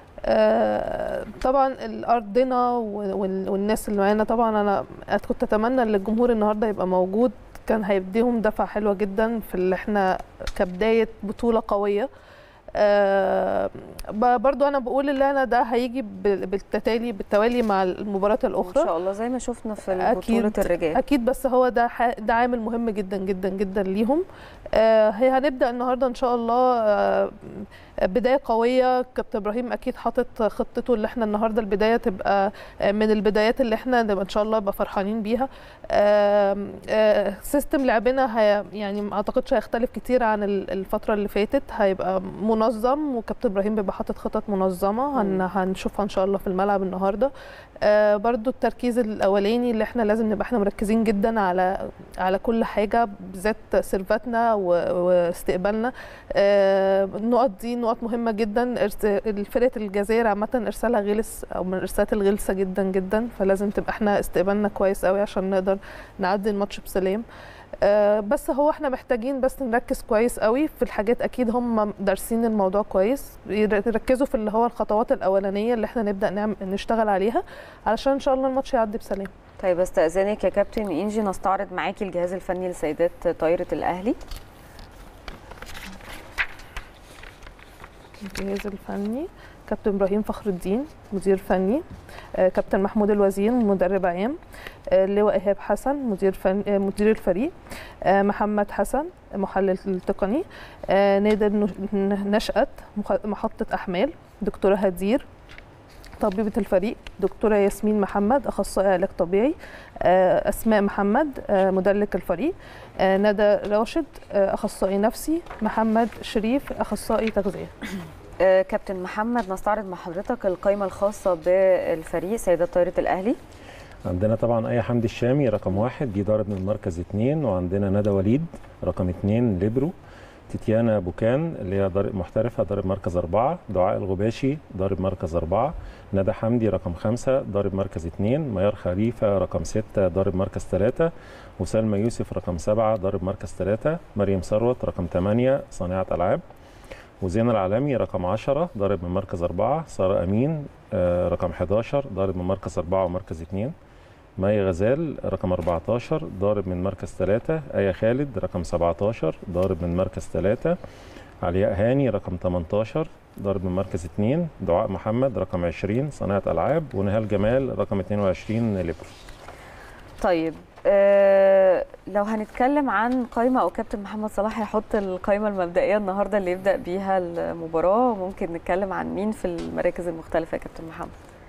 آه، طبعا ارضنا وال- والناس اللي معانا طبعا انا كنت اتمنى ان الجمهور النهارده يبقى موجود كان هيديهم دفعه حلوه جدا في اللي احنا كبدايه بطوله قويه آه ب- برضو انا بقول ان انا ده هيجي بال- بالتتالي بالتوالي مع المباريات
ان
الاخرى
شاء الله زي ما شفنا في
أكيد.
بطوله الرجال
اكيد بس هو ده ح- ده عامل مهم جدا جدا جدا ليهم آه هي هنبدا النهارده ان شاء الله آه بدايه قويه كابتن ابراهيم اكيد حاطط خطته اللي احنا النهارده البدايه تبقى آه، من البدايات اللي احنا نبقى ان شاء الله نبقى فرحانين بيها آم، آه، سيستم لعبنا هي يعني ما اعتقدش هيختلف كتير عن ال- الفتره اللي فاتت هيبقى منظم وكابتن ابراهيم بيبقى حاطط خطط منظمه هن هنشوفها ان شاء الله في الملعب النهارده آه، برضو التركيز الاولاني اللي احنا لازم نبقى احنا مركزين جدا على على كل حاجه بالذات سيرفاتنا و- واستقبالنا آه، النقط دي نقط مهمه جدا إرس- فرقه الجزائر عامه ارسالها غلس او من الارسالات الغلسه جدا جدا فلازم تبقى احنا استقبالنا كويس قوي عشان نقدر نعدي الماتش بسلام آه، بس هو احنا محتاجين بس نركز كويس قوي في الحاجات اكيد هم دارسين الموضوع كويس يركزوا في اللي هو الخطوات الاولانيه اللي احنا نبدا نعمل نشتغل عليها علشان ان شاء الله الماتش يعدي بسلام
طيب استاذنك يا كابتن انجي نستعرض معاكي الجهاز الفني لسيدات طايره الاهلي
الجهاز الفني كابتن ابراهيم فخر الدين مدير فني آه، كابتن محمود الوزير مدرب عام آه، اللواء ايهاب حسن مدير فن... آه، مدير الفريق آه، محمد حسن محلل تقني آه، نادر نش- نشأت مخ- محطة أحمال دكتورة هدير طبيبة الفريق دكتورة ياسمين محمد أخصائي علاج طبيعي آه، أسماء محمد آه، مدلك الفريق آه، ندى راشد آه، أخصائي نفسي محمد شريف أخصائي تغذية
آه، كابتن محمد نستعرض مع حضرتك القائمه الخاصه بالفريق سيدات طايره الاهلي
عندنا طبعا اي حمدي الشامي رقم واحد دي ضارب من المركز اثنين وعندنا ندى وليد رقم اثنين ليبرو تيتيانا بوكان اللي هي ضارب محترفه ضارب مركز اربعه دعاء الغباشي ضارب مركز اربعه ندى حمدي رقم خمسه ضارب مركز اثنين ميار خليفه رقم سته ضارب مركز ثلاثه وسلمى يوسف رقم سبعه ضارب مركز ثلاثه مريم ثروت رقم ثمانيه صانعه العاب وزين العالمي رقم 10 ضارب من مركز أربعة سارة أمين آه، رقم 11 ضارب من مركز أربعة ومركز اتنين مي غزال رقم 14 ضارب من مركز 3 آية خالد رقم 17 ضارب من مركز 3 علياء هاني رقم 18 ضارب من مركز 2 دعاء محمد رقم 20 صناعة ألعاب ونهال جمال رقم 22 ليبرو
طيب آه لو هنتكلم عن قائمة أو كابتن محمد صلاح هيحط القائمة المبدئية النهاردة اللي يبدأ بيها المباراة ممكن نتكلم عن مين في المراكز المختلفة يا كابتن محمد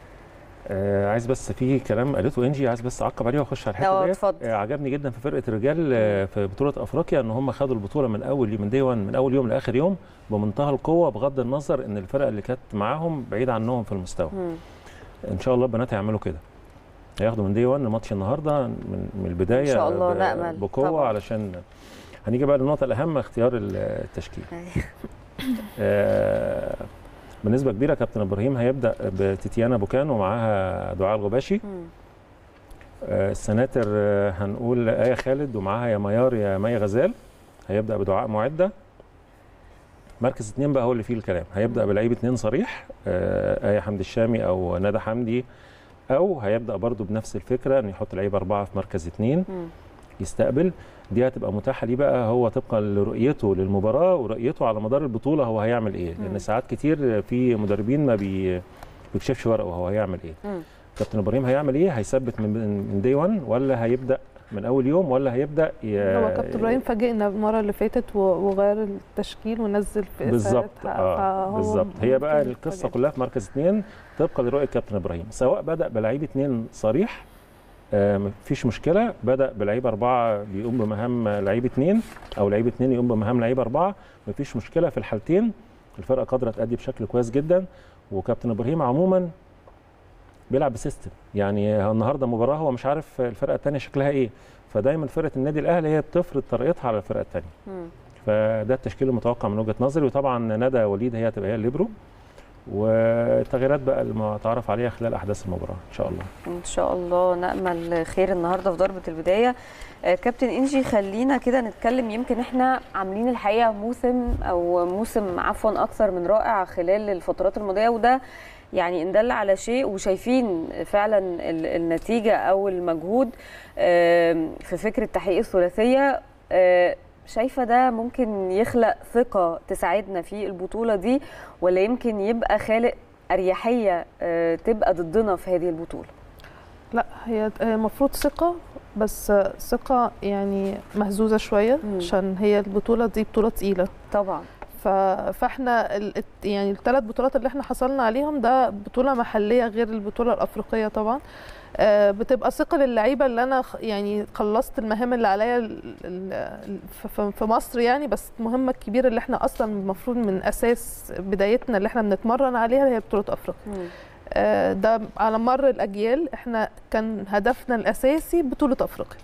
آه عايز بس في كلام قالته انجي عايز بس اعقب عليه واخش على
اه،
الحته ديت
اتفضل.
آه عجبني جدا في فرقه الرجال آه في بطوله افريقيا ان هم خدوا البطوله من اول من دي 1 من اول يوم لاخر يوم بمنتهى القوه بغض النظر ان الفرق اللي كانت معاهم بعيد عنهم في المستوى
مم.
ان شاء الله البنات هيعملوا كده هياخدوا من دي 1 الماتش النهارده من من البدايه
إن شاء الله
ب-
نأمل
بقوه
طبعاً.
علشان هنيجي بقى للنقطه الاهم اختيار التشكيل
أيوة.
آه بنسبه كبيره كابتن ابراهيم هيبدا بتيتيانا بوكان ومعاها دعاء الغباشي
مم.
آه، السناتر آه، هنقول آية خالد ومعاها يا ميار يا مي غزال هيبدأ بدعاء معدة مركز اتنين بقى هو اللي فيه الكلام هيبدأ بلعيب اتنين صريح آه، آية حمدي الشامي أو ندى حمدي أو هيبدأ برضو بنفس الفكرة إنه يحط لعيب أربعة في مركز اتنين
مم.
يستقبل دي هتبقى متاحة ليه بقى هو طبقا لرؤيته للمباراة ورؤيته على مدار البطولة هو هيعمل إيه
مم.
لأن ساعات كتير في مدربين ما بي بيكشفش ورقه هو هيعمل إيه
مم.
كابتن ابراهيم هيعمل ايه هيثبت من من دي 1 ولا هيبدا من اول يوم ولا هيبدا ي...
هو كابتن ابراهيم فاجئنا المره اللي فاتت و- وغير التشكيل ونزل في
بالظبط
ساعتها،
اه
فهو
بالظبط هي بقى
ممكن
القصه
يفاجئنا.
كلها في مركز اثنين طبقا لرؤيه كابتن ابراهيم سواء بدا بلعيب اثنين صريح آه مفيش مشكله بدا بلعيب اربعه بيقوم بمهام لعيب اثنين او لعيب اثنين يقوم بمهام لعيب اربعه مفيش مشكله في الحالتين الفرقه قادره تأدي بشكل كويس جدا وكابتن ابراهيم عموما بيلعب بسيستم يعني النهارده مباراه هو مش عارف الفرقه الثانيه شكلها ايه فدايما فرقه النادي الاهلي هي بتفرض طريقتها على الفرقه الثانيه
مم.
فده التشكيل المتوقع من وجهه نظري وطبعا ندى وليد هي هتبقى هي الليبرو والتغييرات بقى المتعارف عليها خلال احداث المباراه ان شاء الله
ان شاء الله نامل خير النهارده في ضربه البدايه آه، كابتن انجي خلينا كده نتكلم يمكن احنا عاملين الحقيقه موسم او موسم عفوا اكثر من رائع خلال الفترات الماضيه وده يعني ان دل على شيء وشايفين فعلا ال- النتيجه او المجهود آم، في فكره تحقيق الثلاثيه آه، شايفه ده ممكن يخلق ثقه تساعدنا في البطوله دي ولا يمكن يبقى خالق اريحيه آه، تبقى ضدنا في هذه البطوله
لا هي المفروض ثقة بس ثقة يعني مهزوزة شوية
مم.
عشان هي البطولة دي بطولة تقيلة
طبعا
ف... فاحنا ال... الت- يعني الثلاث بطولات اللي احنا حصلنا عليهم ده بطولة محلية غير البطولة الأفريقية طبعا آه، بتبقى ثقة للعيبة اللي أنا خ- يعني خلصت المهام اللي عليا ال- ال- ال- ف- ف- في مصر يعني بس المهمة الكبيرة اللي احنا أصلا المفروض من أساس بدايتنا اللي احنا بنتمرن عليها هي بطولة أفريقيا
مم.
آه، ده على مر الاجيال احنا كان هدفنا الاساسي بطوله افريقيا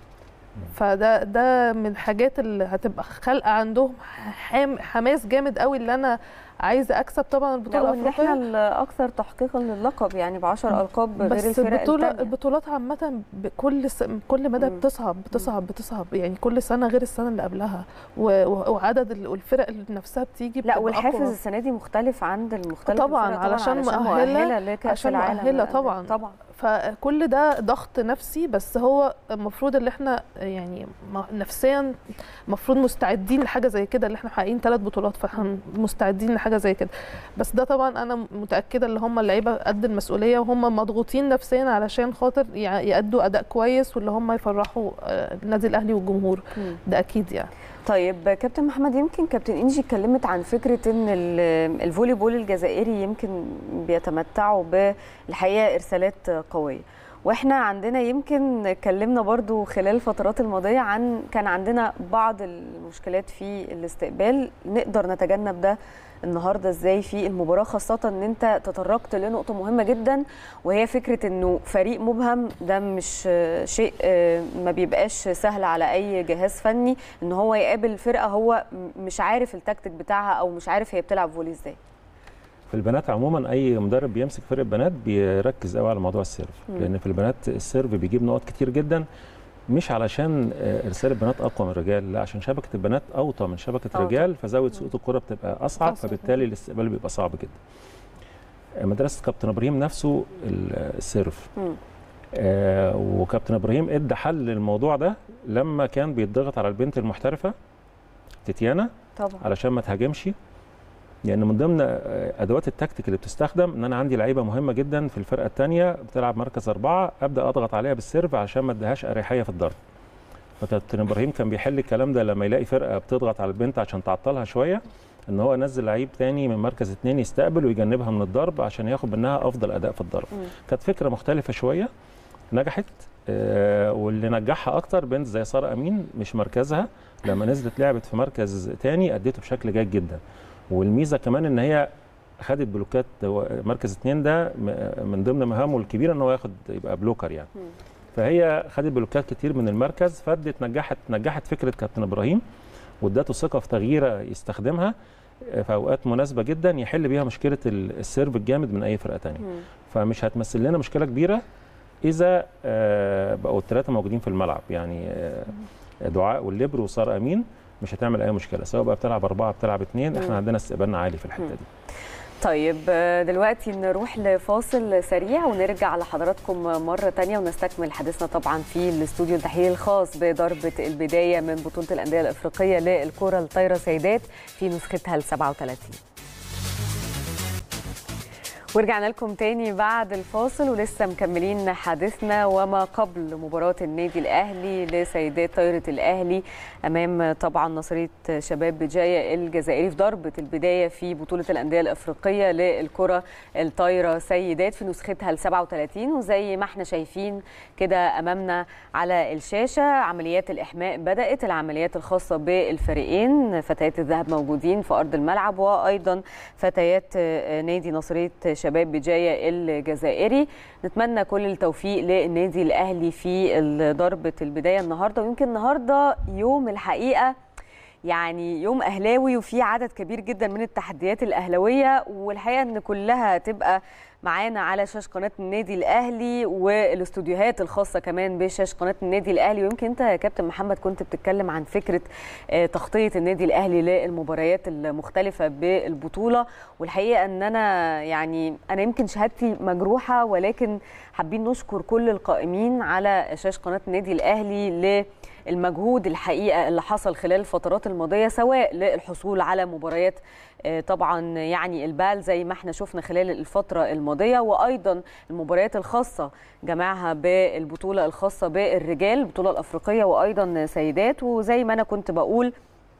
فده ده من الحاجات اللي هتبقى خالقه عندهم حام حماس جامد قوي اللي انا عايزه اكسب طبعا
لا
البطوله
وان احنا
الافريقيه
الاكثر تحقيقا للقب يعني ب 10 القاب غير
بس
الفرق
البطوله
التانية.
البطولات عامه بكل س... كل مدى
مم.
بتصعب بتصعب بتصعب يعني كل سنه غير السنه اللي قبلها و... و- وعدد ال- والفرق اللي نفسها بتيجي
لا
بتبقى
والحافز
أقوى.
السنه دي مختلف عن المختلف
طبعاً،
الفرق
علشان مؤهلة-
مؤهله لكاس
عشان
العالم
مؤهلة
للأندية.
طبعاً.
طبعا
فكل ده ضغط نفسي بس هو المفروض اللي احنا يعني م- نفسيا المفروض مستعدين لحاجه زي كده اللي احنا محققين ثلاث بطولات فاحنا مستعدين لحاجه زي كده بس ده طبعا انا متاكده ان هم اللعيبه قد المسؤوليه وهم مضغوطين نفسيا علشان خاطر يع- يأدوا اداء كويس واللي هم يفرحوا آه، النادي الاهلي والجمهور
مم.
ده اكيد يعني
طيب كابتن محمد يمكن كابتن انجي اتكلمت عن فكره ان ال- الفولي بول الجزائري يمكن بيتمتعوا بالحقيقه ارسالات قويه واحنا عندنا يمكن اتكلمنا برضو خلال الفترات الماضيه عن كان عندنا بعض المشكلات في الاستقبال نقدر نتجنب ده النهارده ازاي في المباراه خاصه ان انت تطرقت لنقطه مهمه جدا وهي فكره انه فريق مبهم ده مش آه، شيء آه، ما بيبقاش سهل على اي جهاز فني ان هو يقابل فرقه هو م- مش عارف التكتيك بتاعها او مش عارف هي بتلعب فولي ازاي
في البنات عموما اي مدرب بيمسك فرقه بنات بيركز قوي على موضوع السيرف
مم.
لان في البنات السيرف بيجيب نقط كتير جدا مش علشان آه، ارسال البنات اقوى من الرجال لا عشان شبكه البنات اوطى من شبكه
أوطى.
الرجال فزاويه سقوط الكره بتبقى اصعب
أصعب.
فبالتالي الاستقبال بيبقى صعب جدا آه، مدرسه كابتن ابراهيم نفسه ال- السيرف
مم.
آه وكابتن ابراهيم ادى حل للموضوع ده لما كان بيتضغط على البنت المحترفه تيتيانا
طبعا
علشان ما تهاجمش لان من ضمن آه، ادوات التكتيك اللي بتستخدم ان انا عندي لعيبه مهمه جدا في الفرقه الثانيه بتلعب مركز اربعه ابدا اضغط عليها بالسيرف عشان ما اديهاش اريحيه في الضرب فكابتن ابراهيم كان بيحل الكلام ده لما يلاقي فرقه بتضغط على البنت عشان تعطلها شويه ان هو ينزل لعيب تاني من مركز اثنين يستقبل ويجنبها من الضرب عشان ياخد منها افضل اداء في الضرب
مم.
كانت فكره مختلفه شويه نجحت آه، واللي نجحها اكتر بنت زي ساره امين مش مركزها لما نزلت لعبت في مركز تاني اديته بشكل جيد جدا والميزه كمان ان هي خدت بلوكات هو مركز اثنين ده م- من ضمن مهامه الكبيره ان هو ياخد يبقى بلوكر يعني
مم.
فهي خدت بلوكات كتير من المركز فادت نجحت نجحت فكره كابتن ابراهيم وادته ثقه في تغييره يستخدمها في اوقات مناسبه جدا يحل بيها مشكله ال- السيرف الجامد من اي فرقه تانية
مم.
فمش هتمثل لنا مشكله كبيره اذا آه، بقوا الثلاثه موجودين في الملعب يعني آه، دعاء والليبر وساره امين مش هتعمل اي مشكله سواء بقى بتلعب اربعه بتلعب اثنين
مم.
احنا عندنا استقبالنا عالي في الحته
مم.
دي
طيب آه، دلوقتي نروح لفاصل سريع ونرجع لحضراتكم مرة تانية ونستكمل حديثنا طبعا في الاستوديو التحليلي الخاص بضربة البداية من بطولة الأندية الأفريقية للكرة الطايرة سيدات في نسختها ال 37 ورجعنا لكم تاني بعد الفاصل ولسه مكملين حديثنا وما قبل مباراة النادي الأهلي لسيدات طايرة الأهلي أمام طبعا نصرية شباب بجاية الجزائري في ضربة البداية في بطولة الأندية الأفريقية للكرة الطايرة سيدات في نسختها ال 37 وزي ما احنا شايفين كده أمامنا على الشاشة عمليات الإحماء بدأت العمليات الخاصة بالفريقين فتيات الذهب موجودين في أرض الملعب وأيضا فتيات آه، نادي نصرية شباب بجاية الجزائري نتمنى كل التوفيق للنادي الأهلي في ضربة البداية النهاردة ويمكن النهاردة يوم الحقيقة يعني يوم اهلاوي وفي عدد كبير جدا من التحديات الاهلاويه والحقيقه ان كلها تبقى معانا على شاشه قناه النادي الاهلي والاستوديوهات الخاصه كمان بشاشه قناه النادي الاهلي ويمكن انت يا كابتن محمد كنت بتتكلم عن فكره آه، تغطيه النادي الاهلي للمباريات المختلفه بالبطوله والحقيقه ان انا يعني انا يمكن شهادتي مجروحه ولكن حابين نشكر كل القائمين على شاشه قناه النادي الاهلي ل المجهود الحقيقه اللي حصل خلال الفترات الماضيه سواء للحصول على مباريات آه، طبعا يعني البال زي ما احنا شفنا خلال الفتره الماضيه وايضا المباريات الخاصه جمعها بالبطوله الخاصه بالرجال البطوله الافريقيه وايضا سيدات وزي ما انا كنت بقول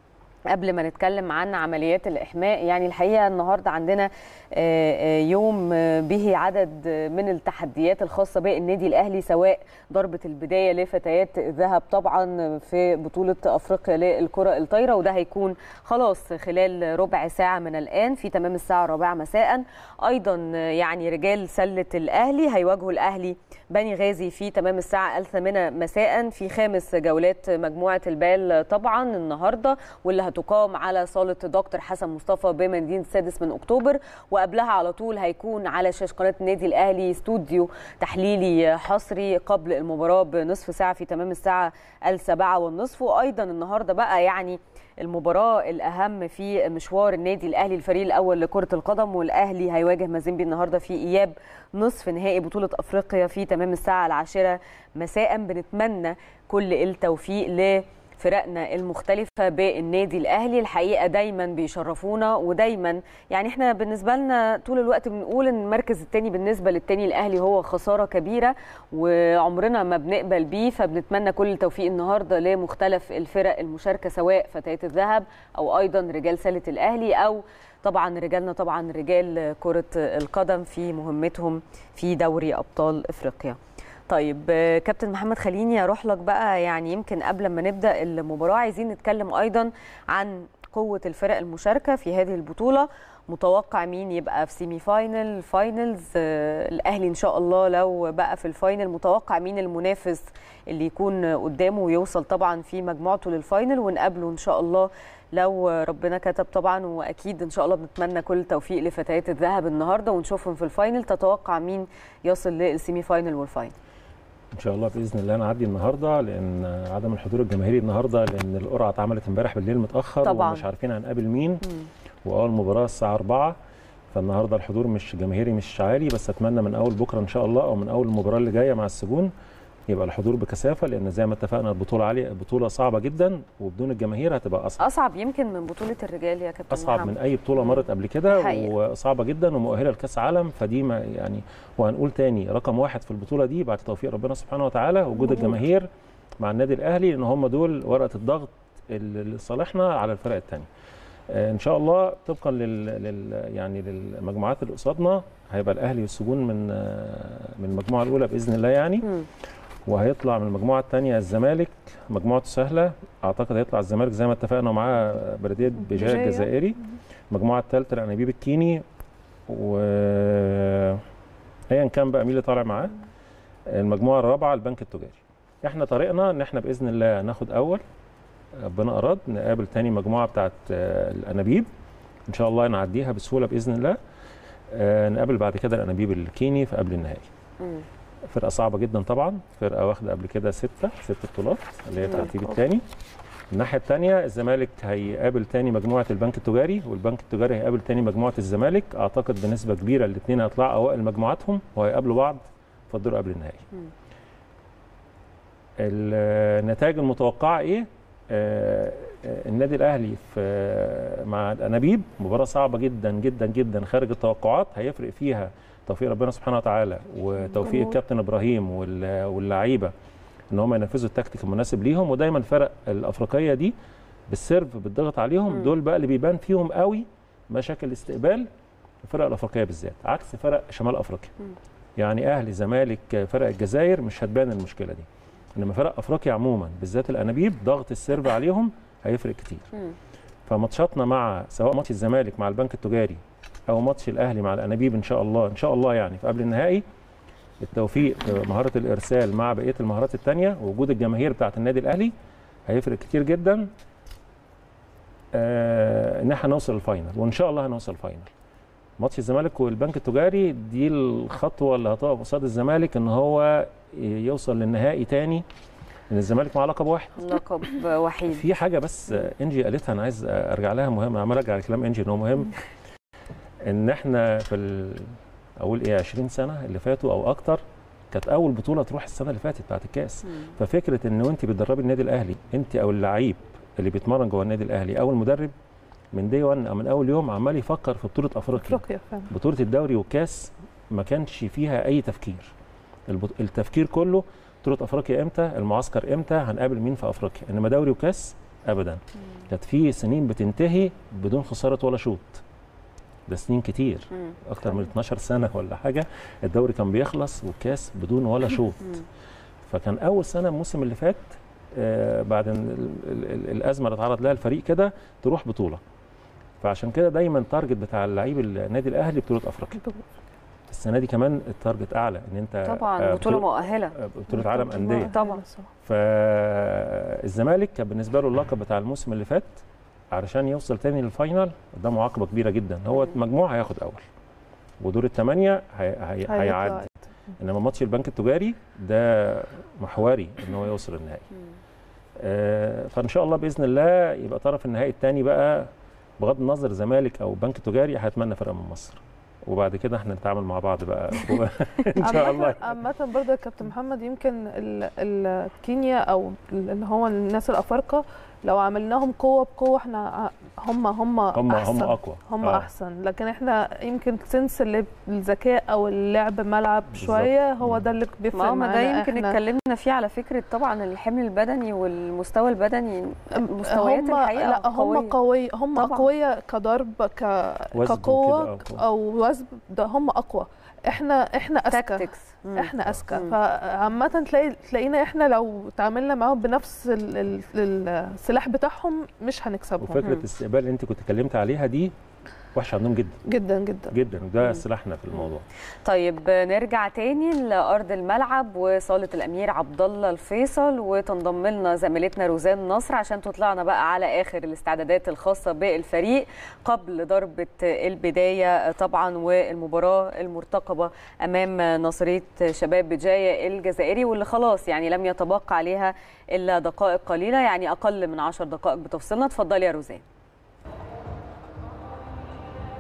قبل ما نتكلم عن عمليات الإحماء يعني الحقيقة النهاردة عندنا آه، آه، يوم آه، به عدد آه، من التحديات الخاصة بالنادي الأهلي سواء ضربة البداية لفتيات الذهب طبعا في بطولة أفريقيا للكرة الطايرة وده هيكون خلاص خلال ربع ساعة من الآن في تمام الساعة الرابعة مساء أيضا آه، يعني رجال سلة الأهلي هيواجهوا الأهلي بني غازي في تمام الساعة الثامنة مساء في خامس جولات مجموعة البال طبعا النهاردة واللي هتقام على صالة دكتور حسن مصطفى بمدينة السادس من أكتوبر وقبلها على طول هيكون على شاشة قناة النادي الأهلي استوديو تحليلي حصري قبل المباراة بنصف ساعة في تمام الساعة السابعة والنصف وأيضا النهاردة بقى يعني المباراة الأهم في مشوار النادي الأهلي الفريق الأول لكرة القدم والأهلي هيواجه مازيمبي النهاردة في إياب نصف نهائي بطولة أفريقيا في تمام الساعة العاشرة مساء بنتمنى كل التوفيق لفرقنا المختلفة بالنادي الأهلي الحقيقة دايما بيشرفونا ودايما يعني احنا بالنسبة لنا طول الوقت بنقول ان المركز التاني بالنسبة للتاني الأهلي هو خسارة كبيرة وعمرنا ما بنقبل بيه فبنتمنى كل التوفيق النهاردة لمختلف الفرق المشاركة سواء فتيات الذهب أو أيضا رجال سلة الأهلي أو طبعا رجالنا طبعا رجال كرة القدم في مهمتهم في دوري أبطال إفريقيا طيب آه، كابتن محمد خليني اروح لك بقى يعني يمكن قبل ما نبدا المباراه عايزين نتكلم ايضا عن قوه الفرق المشاركه في هذه البطوله متوقع مين يبقى في سيمي فاينل فاينلز آه، الاهلي ان شاء الله لو بقى في الفاينل متوقع مين المنافس اللي يكون قدامه ويوصل طبعا في مجموعته للفاينل ونقابله ان شاء الله لو ربنا كتب طبعا واكيد ان شاء الله بنتمنى كل التوفيق لفتيات الذهب النهارده ونشوفهم في الفاينل تتوقع مين يصل للسيمي فاينل والفاينل
ان شاء الله باذن الله نعدي النهارده لان عدم الحضور الجماهيري النهارده لان القرعه اتعملت امبارح بالليل متاخر
طبعاً.
ومش عارفين هنقابل مين
مم.
واول مباراه الساعه 4 فالنهارده الحضور مش جماهيري مش عالي بس اتمنى من اول بكره ان شاء الله او من اول المباراه اللي جايه مع السجون يبقى الحضور بكثافه لان زي ما اتفقنا البطوله عاليه بطوله صعبه جدا وبدون الجماهير هتبقى اصعب
اصعب يمكن من بطوله الرجال يا كابتن
اصعب
محمد.
من اي بطوله
مم.
مرت قبل كده
حقيقة.
وصعبه جدا ومؤهله لكاس عالم فدي ما يعني وهنقول تاني رقم واحد في البطوله دي بعد توفيق ربنا سبحانه وتعالى وجود الجماهير مع النادي الاهلي ان هم دول ورقه الضغط اللي لصالحنا على الفرق الثانيه ان شاء الله طبقا لل, لل يعني للمجموعات اللي قصادنا هيبقى الاهلي والسجون من آه، من المجموعه الاولى باذن الله يعني
مم.
وهيطلع من المجموعه الثانيه الزمالك مجموعته سهله اعتقد هيطلع الزمالك زي ما اتفقنا معاه بلديه بجايه
بجاية.
الجزائري المجموعه الثالثه الانابيب الكيني و ايا كان بقى مين اللي طالع معاه المجموعه الرابعه البنك التجاري احنا طريقنا ان احنا باذن الله ناخد اول ربنا اراد نقابل تاني مجموعه بتاعت آه، الانابيب ان شاء الله نعديها بسهوله باذن الله آه، نقابل بعد كده الانابيب الكيني في قبل النهائي
مم.
فرقه صعبه جدا طبعا فرقه واخده قبل كده سته ست بطولات اللي هي
مم.
الترتيب الثاني الناحيه الثانيه الزمالك هيقابل تاني مجموعه البنك التجاري والبنك التجاري هيقابل تاني مجموعه الزمالك اعتقد بنسبه كبيره الاثنين هيطلعوا اوائل مجموعاتهم وهيقابلوا بعض في الدور قبل النهائي
مم.
النتائج المتوقعه ايه آه، آه، النادي الاهلي في مع الانابيب مباراه صعبه جدا جدا جدا خارج التوقعات هيفرق فيها توفيق ربنا سبحانه وتعالى وتوفيق
الجمهور.
الكابتن ابراهيم وال- واللعيبه ان هم ينفذوا التكتيك المناسب ليهم ودايما الفرق الافريقيه دي بالسيرف بالضغط عليهم
مم.
دول بقى اللي بيبان فيهم قوي مشاكل الاستقبال الفرق الافريقيه بالذات عكس فرق شمال افريقيا
مم.
يعني اهلي زمالك فرق الجزائر مش هتبان المشكله دي انما فرق افريقيا عموما بالذات الانابيب ضغط السيرف عليهم هيفرق كتير
مم.
فماتشاتنا مع سواء ماتش الزمالك مع البنك التجاري او ماتش الاهلي مع الانابيب ان شاء الله ان شاء الله يعني في قبل النهائي التوفيق في مهاره الارسال مع بقيه المهارات الثانيه ووجود الجماهير بتاعه النادي الاهلي هيفرق كتير جدا آه ان احنا نوصل الفاينل وان شاء الله هنوصل الفاينل ماتش الزمالك والبنك التجاري دي الخطوه اللي هتقف قصاد الزمالك ان هو يوصل للنهائي تاني ان الزمالك مع لقب واحد
لقب وحيد
في حاجه بس انجي قالتها انا عايز ارجع لها مهم عمال ارجع لكلام انجي ان هو مهم ان احنا في ال- اقول ايه 20 سنه اللي فاتوا او اكتر كانت اول بطوله تروح السنه اللي فاتت بتاعت الكاس
مم.
ففكره ان وانت بتدربي النادي الاهلي انت او اللعيب اللي بيتمرن جوه النادي الاهلي او المدرب من دي 1 او من اول يوم عمال يفكر في بطوله افريقيا
افريقيا فعلا
بطوله الدوري والكاس ما كانش فيها اي تفكير البط- التفكير كله بطوله افريقيا امتى المعسكر امتى هنقابل مين في افريقيا انما دوري وكاس ابدا كانت في سنين بتنتهي بدون خساره ولا شوط ده سنين كتير
مم.
اكتر من 12 سنه ولا حاجه الدوري كان بيخلص والكاس بدون ولا شوط
مم.
فكان اول سنه الموسم اللي فات آه، بعد إن ال- ال- ال- الازمه اللي اتعرض لها الفريق كده تروح بطوله فعشان كده دايما التارجت بتاع اللعيب النادي الاهلي بطوله افريقيا السنه دي كمان التارجت اعلى ان انت
طبعا
آه،
بطوله مؤهله
آه، بطوله عالم انديه
طبعا.
فالزمالك كان بالنسبه له اللقب بتاع الموسم اللي فات علشان يوصل تاني للفاينل قدامه عقبه كبيره جدا هو
مم.
مجموعه هياخد اول ودور الثمانيه هي... هي...
هيطلع.
هيعدي انما ماتش البنك التجاري ده محوري ان هو يوصل النهائي
مم.
آه، فان شاء الله باذن الله يبقى طرف النهائي الثاني بقى بغض النظر زمالك او بنك تجاري هيتمنى فرقه من مصر وبعد كده احنا نتعامل مع بعض بقى ان شاء الله
عامة عامة برضه يا كابتن محمد يمكن ال- ال- كينيا او اللي هو الناس الافارقه لو عملناهم قوه بقوه احنا ع- هم هم
هم
احسن
هم اقوى
هم
آه.
احسن لكن احنا يمكن سنس اللي الذكاء او اللعب ملعب شويه هو ده اللي بيفرق
ما هو ما ده
معانا
يمكن
احنا
اتكلمنا فيه على فكره طبعا الحمل البدني والمستوى البدني مستويات
هم
الحقيقه
لا هم
قوية.
قوي هم
طبعاً.
اقوياء كضرب ك
وزن
كقوه
وكده، آه.
او وزن ده هم اقوى احنا احنا اذكى
تاكتكس مم.
احنا اذكى
مم.
فعامة تلاقي تلاقينا احنا لو تعاملنا معاهم بنفس ال- ال- ال- السلاح بتاعهم مش هنكسبهم
وفكره
مم.
الاستقبال اللي انت كنت اتكلمت عليها دي وحشه عندهم جدا
جدا جدا
جدا
مم.
وده سلاحنا في الموضوع
طيب نرجع تاني لارض الملعب وصاله الامير عبد الله الفيصل وتنضم لنا زميلتنا روزان نصر عشان تطلعنا بقى على اخر الاستعدادات الخاصه بالفريق قبل ضربه البدايه طبعا والمباراه المرتقبه امام نصريه شباب بجايه الجزائري واللي خلاص يعني لم يتبقى عليها الا دقائق قليله يعني اقل من 10 دقائق بتفصلنا اتفضلي يا روزان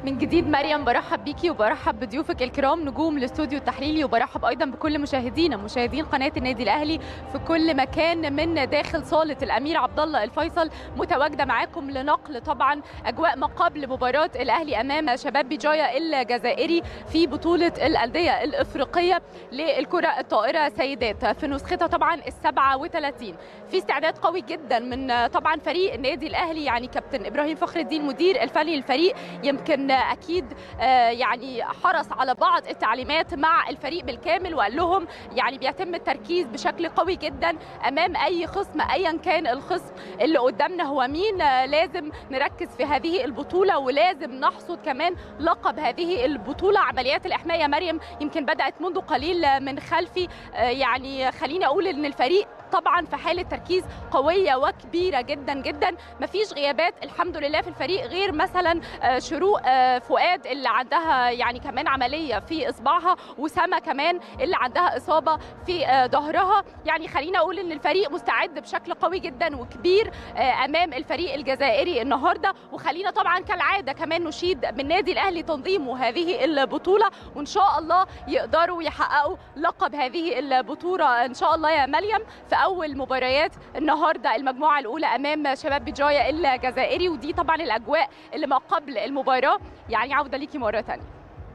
من جديد مريم برحب بيكي وبرحب بضيوفك الكرام نجوم الاستوديو التحليلي وبرحب ايضا بكل مشاهدينا مشاهدين قناه النادي الاهلي في كل مكان من داخل صاله الامير عبد الله الفيصل متواجده معاكم لنقل طبعا اجواء ما قبل مباراه الاهلي امام شباب بجايه الجزائري في بطوله الانديه الافريقيه للكره الطائره سيدات في نسختها طبعا ال 37 في استعداد قوي جدا من طبعا فريق النادي الاهلي يعني كابتن ابراهيم فخر الدين مدير الفني للفريق يمكن اكيد يعني حرص على بعض التعليمات مع الفريق بالكامل وقال لهم يعني بيتم التركيز بشكل قوي جدا امام اي خصم ايا كان الخصم اللي قدامنا هو مين لازم نركز في هذه البطوله ولازم نحصد كمان لقب هذه البطوله عمليات الاحماء يا مريم يمكن بدات منذ قليل من خلفي يعني خليني اقول ان الفريق طبعا في حاله تركيز قويه وكبيره جدا جدا مفيش غيابات الحمد لله في الفريق غير مثلا شروق فؤاد اللي عندها يعني كمان عمليه في اصبعها وسما كمان اللي عندها اصابه في ظهرها يعني خلينا اقول ان الفريق مستعد بشكل قوي جدا وكبير امام الفريق الجزائري النهارده وخلينا طبعا كالعاده كمان نشيد بالنادي الاهلي تنظيمه هذه البطوله وان شاء الله يقدروا يحققوا لقب هذه البطوله ان شاء الله يا مريم في اول مباريات النهارده المجموعه الاولى امام شباب بجايه الجزائري ودي طبعا الاجواء اللي ما قبل المباراه يعني عوده ليكي مره ثانيه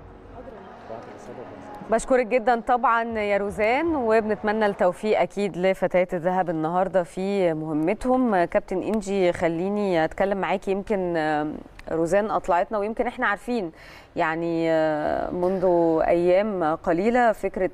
بشكرك جدا طبعا يا روزان وبنتمنى التوفيق اكيد لفتيات الذهب النهارده في مهمتهم كابتن انجي خليني اتكلم معاكي يمكن روزان اطلعتنا ويمكن احنا عارفين يعني منذ ايام قليله فكره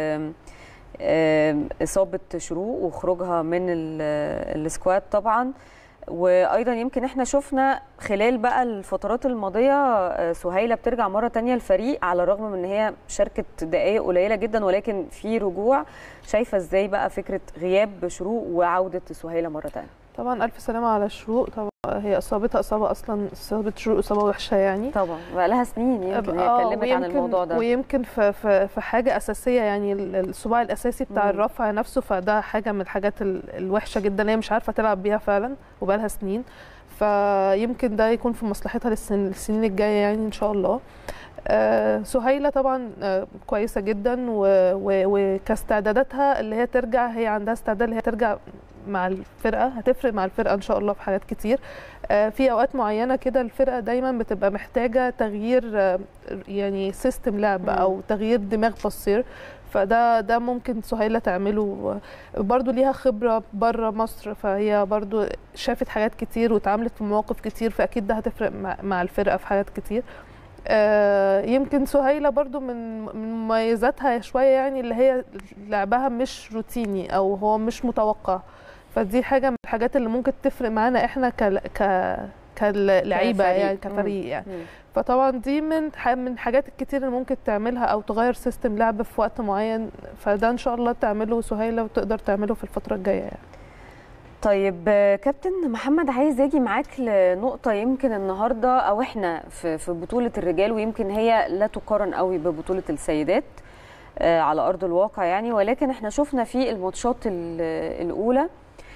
اصابه شروق وخروجها من السكواد طبعا وايضا يمكن احنا شفنا خلال بقى الفترات الماضيه سهيله بترجع مره تانية الفريق على الرغم من ان هي شاركت دقائق قليله جدا ولكن في رجوع شايفه ازاي بقى فكره غياب شروق وعوده سهيله مره تانية
طبعا الف سلامه على شروق طبعا هي اصابتها اصابه اصلا اصابه شروق اصابه وحشه يعني
طبعا بقى لها سنين يمكن هي اتكلمت عن الموضوع ده
ويمكن في, في, في حاجه اساسيه يعني الصباع الاساسي بتاع مم. الرفع نفسه فده حاجه من الحاجات الوحشه جدا هي مش عارفه تلعب بيها فعلا وبقى لها سنين فيمكن ده يكون في مصلحتها للسنين الجايه يعني ان شاء الله آه سهيله طبعا آه كويسه جدا وكاستعداداتها اللي هي ترجع هي عندها استعداد اللي هي ترجع مع الفرقه هتفرق مع الفرقه ان شاء الله في حاجات كتير آه في اوقات معينه كده الفرقه دايما بتبقى محتاجه تغيير يعني سيستم لعب او تغيير دماغ بصير فده ده ممكن سهيله تعمله برضو ليها خبره بره مصر فهي برضو شافت حاجات كتير واتعاملت في مواقف كتير فاكيد ده هتفرق مع الفرقه في حاجات كتير آه يمكن سهيله برضو من مميزاتها شويه يعني اللي هي لعبها مش روتيني او هو مش متوقع فدي حاجه من الحاجات اللي ممكن تفرق معانا احنا ك ك كلعيبه يعني كفريق يعني مم. فطبعا دي من من الحاجات الكتير اللي ممكن تعملها او تغير سيستم لعب في وقت معين فده ان شاء الله تعمله سهيله وتقدر تعمله في الفتره الجايه يعني.
طيب كابتن محمد عايز اجي معاك لنقطه يمكن النهارده او احنا في في بطوله الرجال ويمكن هي لا تقارن قوي ببطوله السيدات على ارض الواقع يعني ولكن احنا شفنا في الماتشات الاولى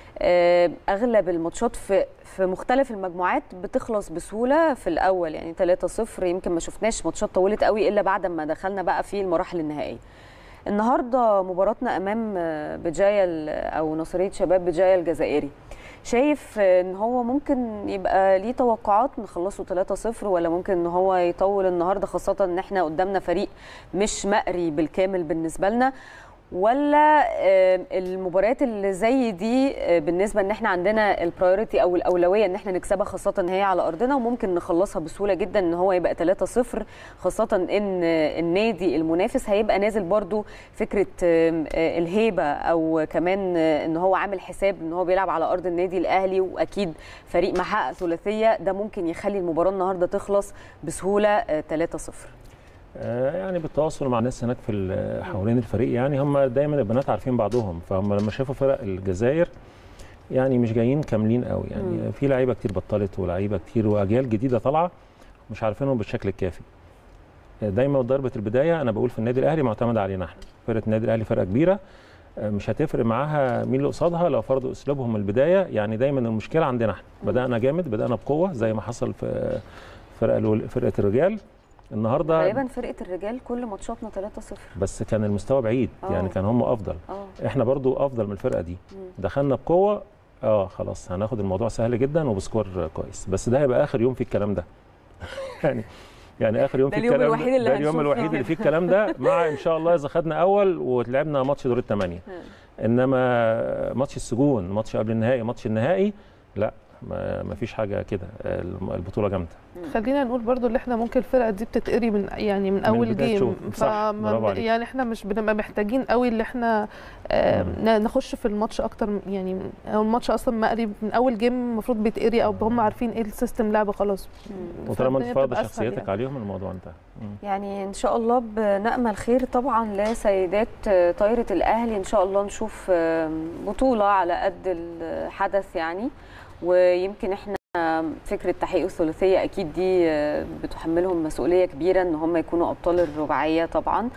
اغلب الماتشات في في مختلف المجموعات بتخلص بسهوله في الاول يعني 3-0 يمكن ما شفناش ماتشات طولت قوي الا بعد ما دخلنا بقى في المراحل النهائيه النهارده مباراتنا امام بجايه او نصريه شباب بجايه الجزائري شايف ان هو ممكن يبقى ليه توقعات نخلصه 3-0 ولا ممكن ان هو يطول النهارده خاصه ان احنا قدامنا فريق مش مقري بالكامل بالنسبه لنا ولا المباريات اللي زي دي بالنسبه ان احنا عندنا البرايورتي او الاولويه ان احنا نكسبها خاصه ان هي على ارضنا وممكن نخلصها بسهوله جدا ان هو يبقى 3-0 خاصه ان النادي المنافس هيبقى نازل برضو فكره الهيبه او كمان ان هو عامل حساب ان هو بيلعب على ارض النادي الاهلي واكيد فريق محقق ثلاثيه ده ممكن يخلي المباراه النهارده تخلص بسهوله 3-0
يعني بالتواصل مع الناس هناك في حوالين الفريق يعني هم دايما البنات عارفين بعضهم فهم لما شافوا فرق الجزائر يعني مش جايين كاملين قوي يعني مم. في لعيبه كتير بطلت ولعيبه كتير واجيال جديده طالعه مش عارفينهم بالشكل الكافي دايما ضربه البدايه انا بقول في النادي الاهلي معتمده علينا احنا فرقه النادي الاهلي فرقه كبيره مش هتفرق معاها مين اللي قصادها لو فرضوا اسلوبهم من البدايه يعني دايما المشكله عندنا احنا بدانا جامد بدانا بقوه زي ما حصل في فرقه الول- فرقه الرجال النهارده
غالبا فرقه الرجال كل ماتشاتنا 3-0
بس كان المستوى بعيد
آه.
يعني كان هم افضل
اه
احنا برضو افضل من الفرقه دي
مم.
دخلنا بقوه اه خلاص هناخد الموضوع سهل جدا وبسكور كويس بس ده هيبقى اخر يوم في الكلام ده يعني يعني اخر يوم
ده
في
اليوم
الكلام
الوحيد اللي
ده اليوم
هنشوف
الوحيد
فيه.
اللي فيه الكلام ده مع ان شاء الله اذا خدنا اول ولعبنا ماتش دور الثمانيه انما ماتش السجون ماتش قبل النهائي ماتش النهائي لا ما ما فيش حاجه كده الم- البطوله جامده
خلينا نقول برضو اللي احنا ممكن الفرقه دي بتتقري من يعني من اول
بداية
جيم
شوط. صح، برافو عليك.
يعني احنا مش بنبقى محتاجين قوي اللي احنا آه ن- نخش في الماتش اكتر من- يعني او الماتش اصلا مقري من اول جيم المفروض بيتقري او هم عارفين ايه السيستم لعبه خلاص
وطالما انت
فالدنيا
فاضي
بتبقى أسهل
شخصيتك
يعني.
عليهم الموضوع انتهى مم.
يعني ان شاء الله بنأمل خير طبعا لسيدات طايره الاهلي ان شاء الله نشوف بطوله على قد الحدث يعني ويمكن احنا فكره تحقيق الثلاثيه اكيد دي بتحملهم مسؤوليه كبيره ان هم يكونوا ابطال الرباعيه طبعا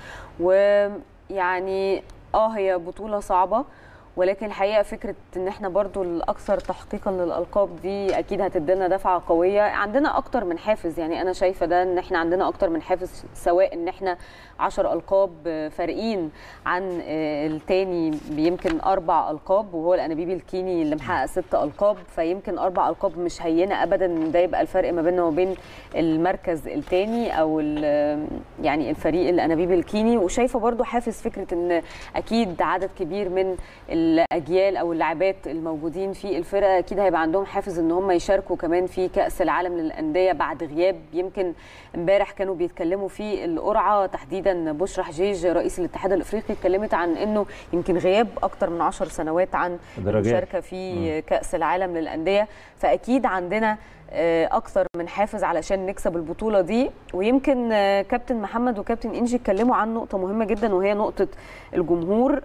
ويعني اه هي بطوله صعبه ولكن الحقيقه فكره ان احنا برضو الاكثر تحقيقا للالقاب دي اكيد هتدينا دفعه قويه عندنا اكتر من حافز يعني انا شايفه ده ان احنا عندنا اكتر من حافز سواء ان احنا 10 القاب فارقين عن التاني بيمكن اربع القاب وهو الانابيبي الكيني اللي محقق ست القاب فيمكن اربع القاب مش هينه ابدا ان ده يبقى الفرق ما بيننا وبين المركز الثاني او يعني الفريق الانابيبي الكيني وشايفه برضو حافز فكره ان اكيد عدد كبير من الاجيال او اللاعبات الموجودين في الفرقه اكيد هيبقى عندهم حافز ان هم يشاركوا كمان في كاس العالم للانديه بعد غياب يمكن امبارح كانوا بيتكلموا في القرعه تحديدا بشرى حجيج رئيس الاتحاد الافريقي اتكلمت عن انه يمكن غياب اكتر من 10 سنوات عن المشاركه في كاس العالم للانديه فاكيد عندنا اكثر من حافز علشان نكسب البطوله دي ويمكن كابتن محمد وكابتن انجي اتكلموا عن نقطه مهمه جدا وهي نقطه الجمهور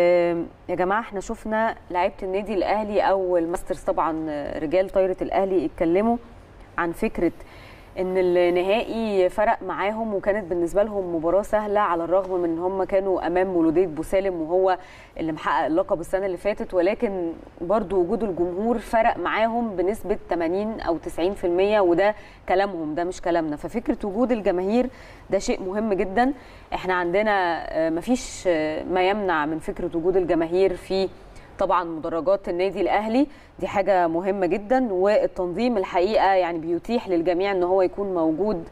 يا جماعه احنا شفنا لعيبه النادي الاهلي او الماسترز طبعا رجال طايره الاهلي اتكلموا عن فكره ان النهائي فرق معاهم وكانت بالنسبه لهم مباراه سهله على الرغم من ان هم كانوا امام مولوديه بوسالم وهو اللي محقق اللقب السنه اللي فاتت ولكن برضو وجود الجمهور فرق معاهم بنسبه 80 او 90% وده كلامهم ده مش كلامنا ففكره وجود الجماهير ده شيء مهم جدا احنا عندنا مفيش ما يمنع من فكره وجود الجماهير في طبعا مدرجات النادي الاهلي دي حاجه مهمه جدا والتنظيم الحقيقه يعني بيتيح للجميع ان هو يكون موجود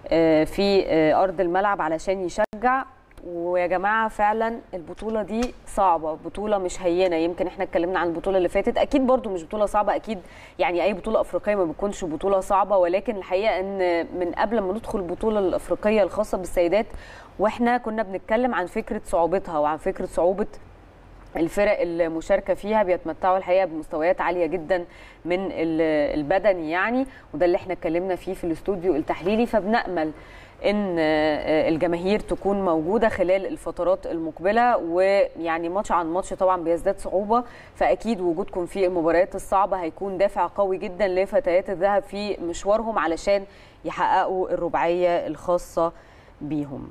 في ارض الملعب علشان يشجع ويا جماعه فعلا البطوله دي صعبه بطوله مش هينه يمكن احنا اتكلمنا عن البطوله اللي فاتت اكيد برضو مش بطوله صعبه اكيد يعني اي بطوله افريقيه ما بتكونش بطوله صعبه ولكن الحقيقه ان من قبل ما ندخل البطوله الافريقيه الخاصه بالسيدات واحنا كنا بنتكلم عن فكره صعوبتها وعن فكره صعوبه الفرق المشاركه فيها بيتمتعوا الحقيقه بمستويات عاليه جدا من البدني يعني وده اللي احنا اتكلمنا فيه في الاستوديو التحليلي فبنامل ان الجماهير تكون موجوده خلال الفترات المقبله ويعني ماتش عن ماتش طبعا بيزداد صعوبه فاكيد وجودكم في المباريات الصعبه هيكون دافع قوي جدا لفتيات الذهب في مشوارهم علشان يحققوا الرباعيه الخاصه بيهم.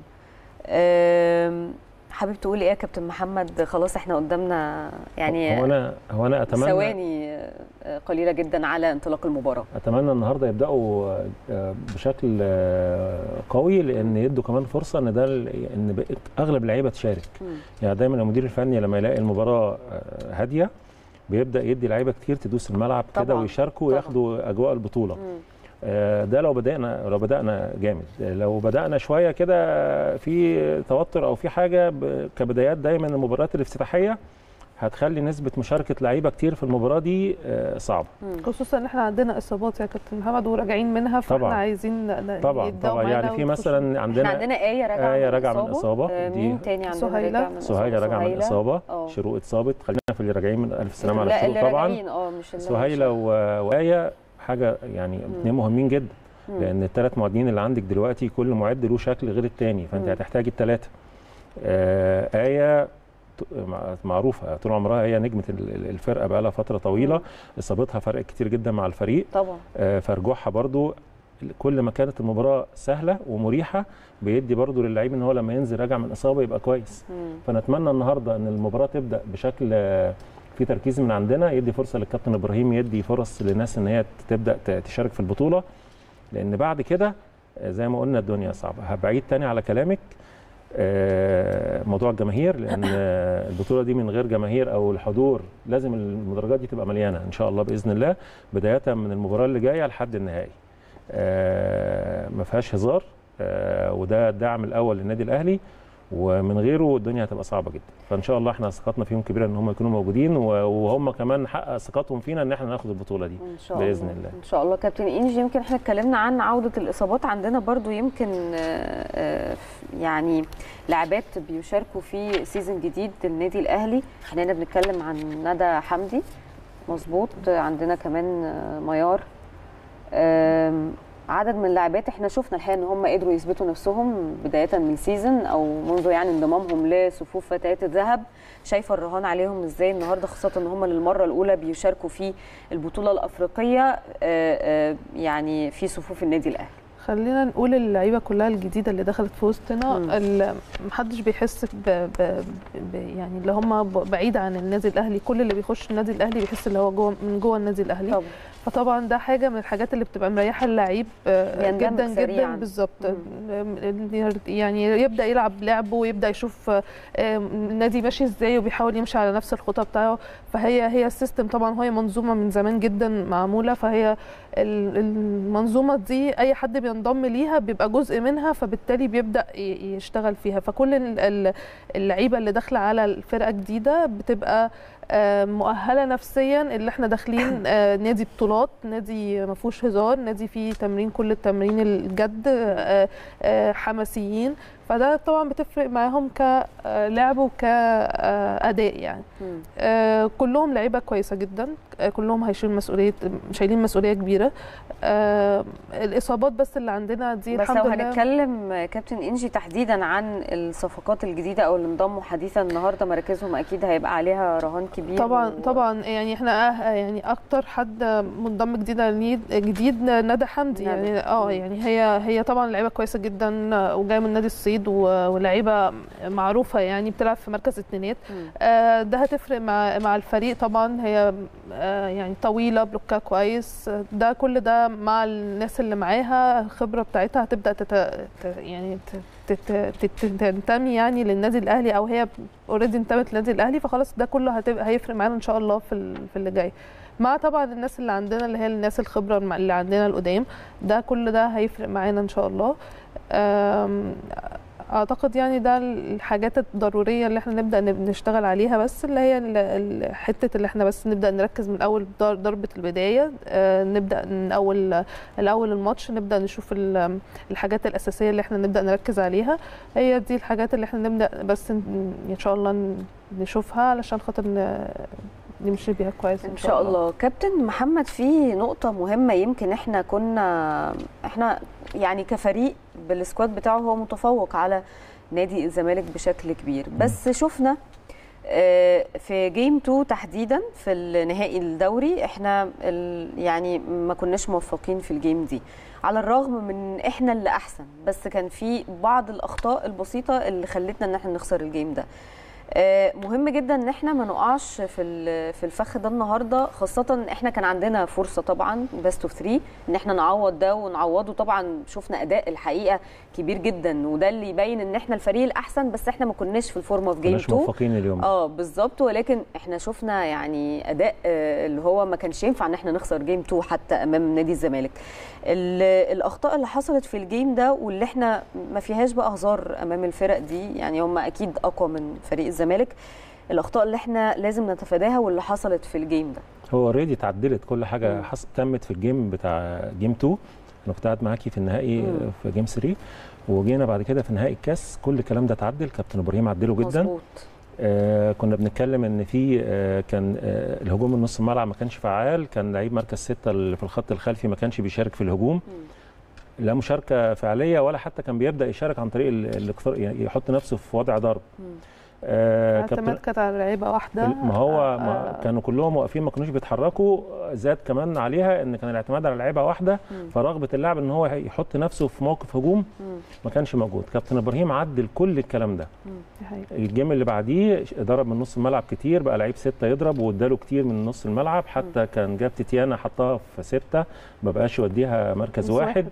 حابب تقول ايه يا كابتن محمد خلاص احنا قدامنا يعني
هو انا هو انا اتمنى
ثواني قليله جدا على انطلاق المباراه
اتمنى النهارده يبداوا بشكل قوي لان يدوا كمان فرصه ان ده ان اغلب اللعيبه تشارك م. يعني دايما المدير الفني لما يلاقي المباراه هاديه بيبدا يدي لعيبه كتير تدوس الملعب كده ويشاركوا وياخدوا اجواء البطوله م. ده لو بدانا لو بدانا جامد لو بدانا شويه كده في توتر او في حاجه كبدايات دايما المباريات الافتتاحيه هتخلي نسبه مشاركه لعيبه كتير في المباراه دي صعبه
خصوصا ان احنا عندنا اصابات يا كابتن محمد وراجعين منها فاحنا
طبعا.
عايزين
طبعا طبعا يعني في مثلا عندنا
احنا عندنا ايه راجعه
ايه راجعه من الاصابه
آه مين تاني عندنا
سهيله
سهيله راجعه من الاصابه شروق اتصابت خلينا في اللي راجعين من الف سلامه على شروق طبعا
اه مش
سهيله وايه حاجه يعني اثنين مهمين جدا مم. لان الثلاث معدين اللي عندك دلوقتي كل معد له شكل غير الثاني فانت هتحتاجي الثلاثه آه ايه معروفه طول عمرها هي نجمه الفرقه بقى لها فتره طويله اصابتها فرق كتير جدا مع الفريق
طبعا
آه فرجوعها برضو كل ما كانت المباراه سهله ومريحه بيدي برضو للعيب ان هو لما ينزل راجع من اصابه يبقى كويس مم. فنتمنى النهارده ان المباراه تبدا بشكل في تركيز من عندنا يدي فرصه للكابتن ابراهيم يدي فرص للناس ان هي تبدا تشارك في البطوله لان بعد كده آه، زي ما قلنا الدنيا صعبه هبعيد تاني على كلامك آه، موضوع الجماهير لان آه، البطوله دي من غير جماهير او الحضور لازم المدرجات دي تبقى مليانه ان شاء الله باذن الله بدايه من المباراه اللي جايه لحد النهائي آه، ما فيهاش هزار آه، وده الدعم الاول للنادي الاهلي ومن غيره الدنيا هتبقى صعبه جدا فان شاء الله احنا ثقتنا فيهم كبيره ان هم يكونوا موجودين و- وهم كمان نحقق ثقتهم فينا ان احنا ناخد البطوله دي
ان شاء
باذن
الله
الله
ان شاء الله كابتن انجي يمكن احنا اتكلمنا عن عوده الاصابات عندنا برضو يمكن آه، آه، يعني لاعبات بيشاركوا في سيزون جديد للنادي الاهلي احنا هنا بنتكلم عن ندى حمدي مظبوط عندنا كمان آه، ميار آم، عدد من اللاعبات احنا شفنا الحقيقه ان هم قدروا يثبتوا نفسهم بدايه من سيزون او منذ يعني انضمامهم لصفوف فتيات الذهب شايفه الرهان عليهم ازاي النهارده خاصه ان هم للمره الاولى بيشاركوا في البطوله الافريقيه آه، آه، يعني في صفوف النادي الاهلي
خلينا نقول اللعيبه كلها الجديده اللي دخلت في
مم.
وسطنا ال- محدش بيحس ب... ب... ب... يعني اللي هم ب- بعيد عن النادي الاهلي كل اللي بيخش النادي الاهلي بيحس اللي هو جوه من جوه النادي الاهلي
طبعا
فطبعا ده حاجه من الحاجات اللي بتبقى مريحه اللعيب آه،
بيندمج
جدا
سريعاً.
جدا بالظبط يعني يبدا يلعب لعبه ويبدا يشوف آه، آه، النادي ماشي ازاي وبيحاول يمشي على نفس الخطى بتاعه فهي هي السيستم طبعا هي منظومه من زمان جدا معموله فهي ال- المنظومه دي اي حد بينضم ليها بيبقى جزء منها فبالتالي بيبدا ي- يشتغل فيها فكل ال- ال- اللعيبه اللي داخله على الفرقه جديده بتبقى آه، مؤهله نفسيا اللي احنا داخلين آه، نادي بطولات نادي ما فيهوش هزار نادي فيه تمرين كل التمرين الجد آه، آه، حماسيين فده طبعا بتفرق معاهم كلعب وكأداء يعني
مم.
آه، كلهم لعيبه كويسه جدا آه، كلهم هيشيلوا مسؤوليه شايلين مسؤوليه كبيره آه، الاصابات بس اللي عندنا دي
بس
الحمد
لو
لله
هنتكلم آه، كابتن انجي تحديدا عن الصفقات الجديده او اللي انضموا حديثا النهارده مراكزهم اكيد هيبقى عليها رهان كبير
طبعا
و-
طبعا يعني احنا آه يعني اكتر حد منضم جديد جديد ندى حمدي
ندى.
يعني اه
مم.
يعني هي هي طبعا لعيبه كويسه جدا آه، وجايه من نادي الصيد و- ولعيبه معروفه يعني بتلعب في مركز اتنينات
مم.
آه، ده هتفرق مع مع الفريق طبعا هي آه، يعني طويله بلوكها كويس آه، ده كل ده مع الناس اللي معاها الخبره بتاعتها هتبدا تت... ت- يعني ت- تت- تت- تنتمي يعني للنادي الاهلي او هي اوريدي انتمت للنادي الاهلي فخلاص ده كله هتبقى هيفرق معانا ان شاء الله في ال- في اللي جاي مع طبعا الناس اللي عندنا اللي هي الناس الخبره الم- اللي عندنا القدام ده كل ده هيفرق معانا ان شاء الله آم، اعتقد يعني ده الحاجات الضروريه اللي احنا نبدا نب- نشتغل عليها بس اللي هي ال- ال- حته اللي احنا بس نبدا نركز من اول ضر- ضربه البدايه آه، نبدا من اول الاول الماتش نبدا نشوف ال- الحاجات الاساسيه اللي احنا نبدا نركز عليها هي دي الحاجات اللي احنا نبدا بس ن- ان شاء الله ن- نشوفها علشان خاطر ن- نمشي بيها كويس
ان شاء الله كابتن محمد في نقطه مهمه يمكن احنا كنا احنا يعني كفريق بالسكواد بتاعه هو متفوق على نادي الزمالك بشكل كبير بس شفنا آه، في جيم 2 تحديدا في النهائي الدوري احنا ال- يعني ما كناش موفقين في الجيم دي على الرغم من احنا اللي احسن بس كان في بعض الاخطاء البسيطه اللي خلتنا ان احنا نخسر الجيم ده آه، مهم جدا ان احنا ما نقعش في ال- في الفخ ده النهارده خاصه ان احنا كان عندنا فرصه طبعا بيست اوف 3 ان احنا نعوض ده ونعوضه طبعا شفنا اداء الحقيقه كبير جدا وده اللي يبين ان احنا الفريق الاحسن بس احنا ما كناش في الفورمه في جيم
مش
2
موفقين اليوم
اه بالظبط ولكن احنا شفنا يعني اداء آه، اللي هو ما كانش ينفع ان احنا نخسر جيم 2 حتى امام نادي الزمالك ال- الاخطاء اللي حصلت في الجيم ده واللي احنا ما فيهاش بقى هزار امام الفرق دي يعني هم اكيد اقوى من فريق الزمالك الاخطاء اللي احنا لازم نتفاداها واللي حصلت في الجيم ده
هو اوريدي اتعدلت كل حاجه
مم.
حص... تمت في الجيم بتاع جيم 2 انا كنت قاعد معاكي في النهائي
مم.
في جيم 3 وجينا بعد كده في نهائي الكاس كل الكلام ده اتعدل كابتن ابراهيم عدله جدا
مظبوط
آه كنا بنتكلم ان في آه كان آه الهجوم من نص الملعب ما كانش فعال كان لعيب مركز ستة اللي في الخط الخلفي ما كانش بيشارك في الهجوم
مم.
لا مشاركه فعليه ولا حتى كان بيبدا يشارك عن طريق ال- الاقتراع يعني يحط نفسه في وضع ضرب
مم.
آه
اعتماد كانت على لعيبه واحده
ما هو ما
آه،
كانوا كلهم واقفين ما كانوش بيتحركوا زاد كمان عليها ان كان الاعتماد على لعيبه واحده
مم.
فرغبه اللاعب ان هو يحط نفسه في موقف هجوم
مم.
ما كانش موجود كابتن ابراهيم عدل كل الكلام ده
دي حقيقة.
الجيم اللي بعديه ضرب من نص الملعب كتير بقى لعيب ستة يضرب واداله كتير من نص الملعب حتى كان جاب تيتيانا حطها في ستة ما بقاش يوديها مركز
نص
واحد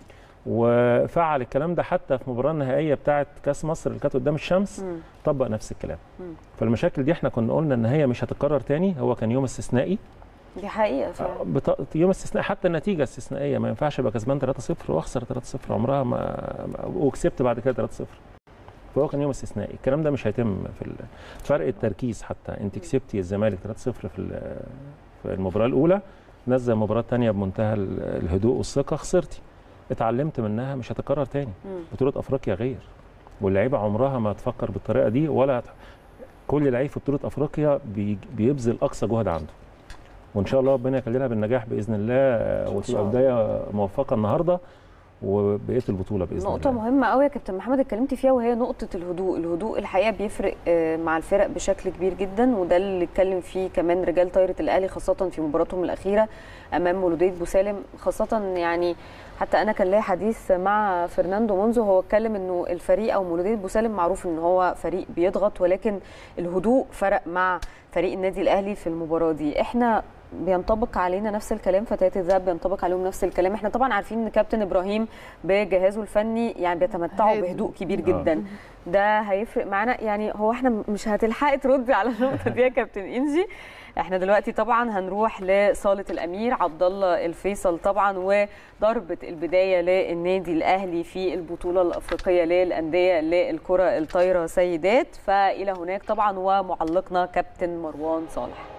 وفعل الكلام ده حتى في المباراه النهائيه بتاعه كاس مصر اللي كانت قدام الشمس
مم.
طبق نفس الكلام
مم.
فالمشاكل دي احنا كنا قلنا ان هي مش هتتكرر تاني هو كان يوم استثنائي
دي حقيقه فعلا
بط... يوم استثنائي حتى النتيجه استثنائيه ما ينفعش ابقى كسبان 3-0 واخسر 3-0 عمرها ما ما- وكسبت بعد كده 3-0 فهو كان يوم استثنائي الكلام ده مش هيتم في ال- فرق التركيز حتى انت كسبتي الزمالك 3-0 في ال- في المباراه الاولى نزل المباراه الثانيه بمنتهى ال- الهدوء والثقه خسرتي اتعلمت منها مش هتكرر تاني
مم.
بطوله افريقيا غير واللعيبه عمرها ما تفكر بالطريقه دي ولا هت- كل لعيب في بطوله افريقيا بي- بيبذل اقصى جهد عنده وان شاء الله ربنا يكللها بالنجاح باذن الله
شاء
وتبقى
الله.
بدايه موفقه النهارده وبقيه البطوله باذن
نقطة
الله
مهمة قوي يا كابتن محمد اتكلمتي فيها وهي نقطة الهدوء، الهدوء الحقيقة بيفرق آه، مع الفرق بشكل كبير جدا وده اللي اتكلم فيه كمان رجال طايرة الأهلي خاصة في مباراتهم الأخيرة أمام مولودية بوسالم خاصة يعني حتى أنا كان ليا حديث مع فرناندو مونزو هو اتكلم إنه الفريق أو مولودية بوسالم معروف إن هو فريق بيضغط ولكن الهدوء فرق مع فريق النادي الأهلي في المباراة دي، احنا بينطبق علينا نفس الكلام فتيات الذهب بينطبق عليهم نفس الكلام احنا طبعا عارفين ان كابتن ابراهيم بجهازه الفني يعني بيتمتعوا
هادي.
بهدوء كبير جدا ده هيفرق معانا يعني هو احنا مش هتلحقي تردي على النقطه دي يا كابتن انجي احنا دلوقتي طبعا هنروح لصاله الامير عبد الله الفيصل طبعا وضربه البدايه للنادي الاهلي في البطوله الافريقيه للانديه للكره الطايره سيدات فالى هناك طبعا ومعلقنا كابتن مروان صالح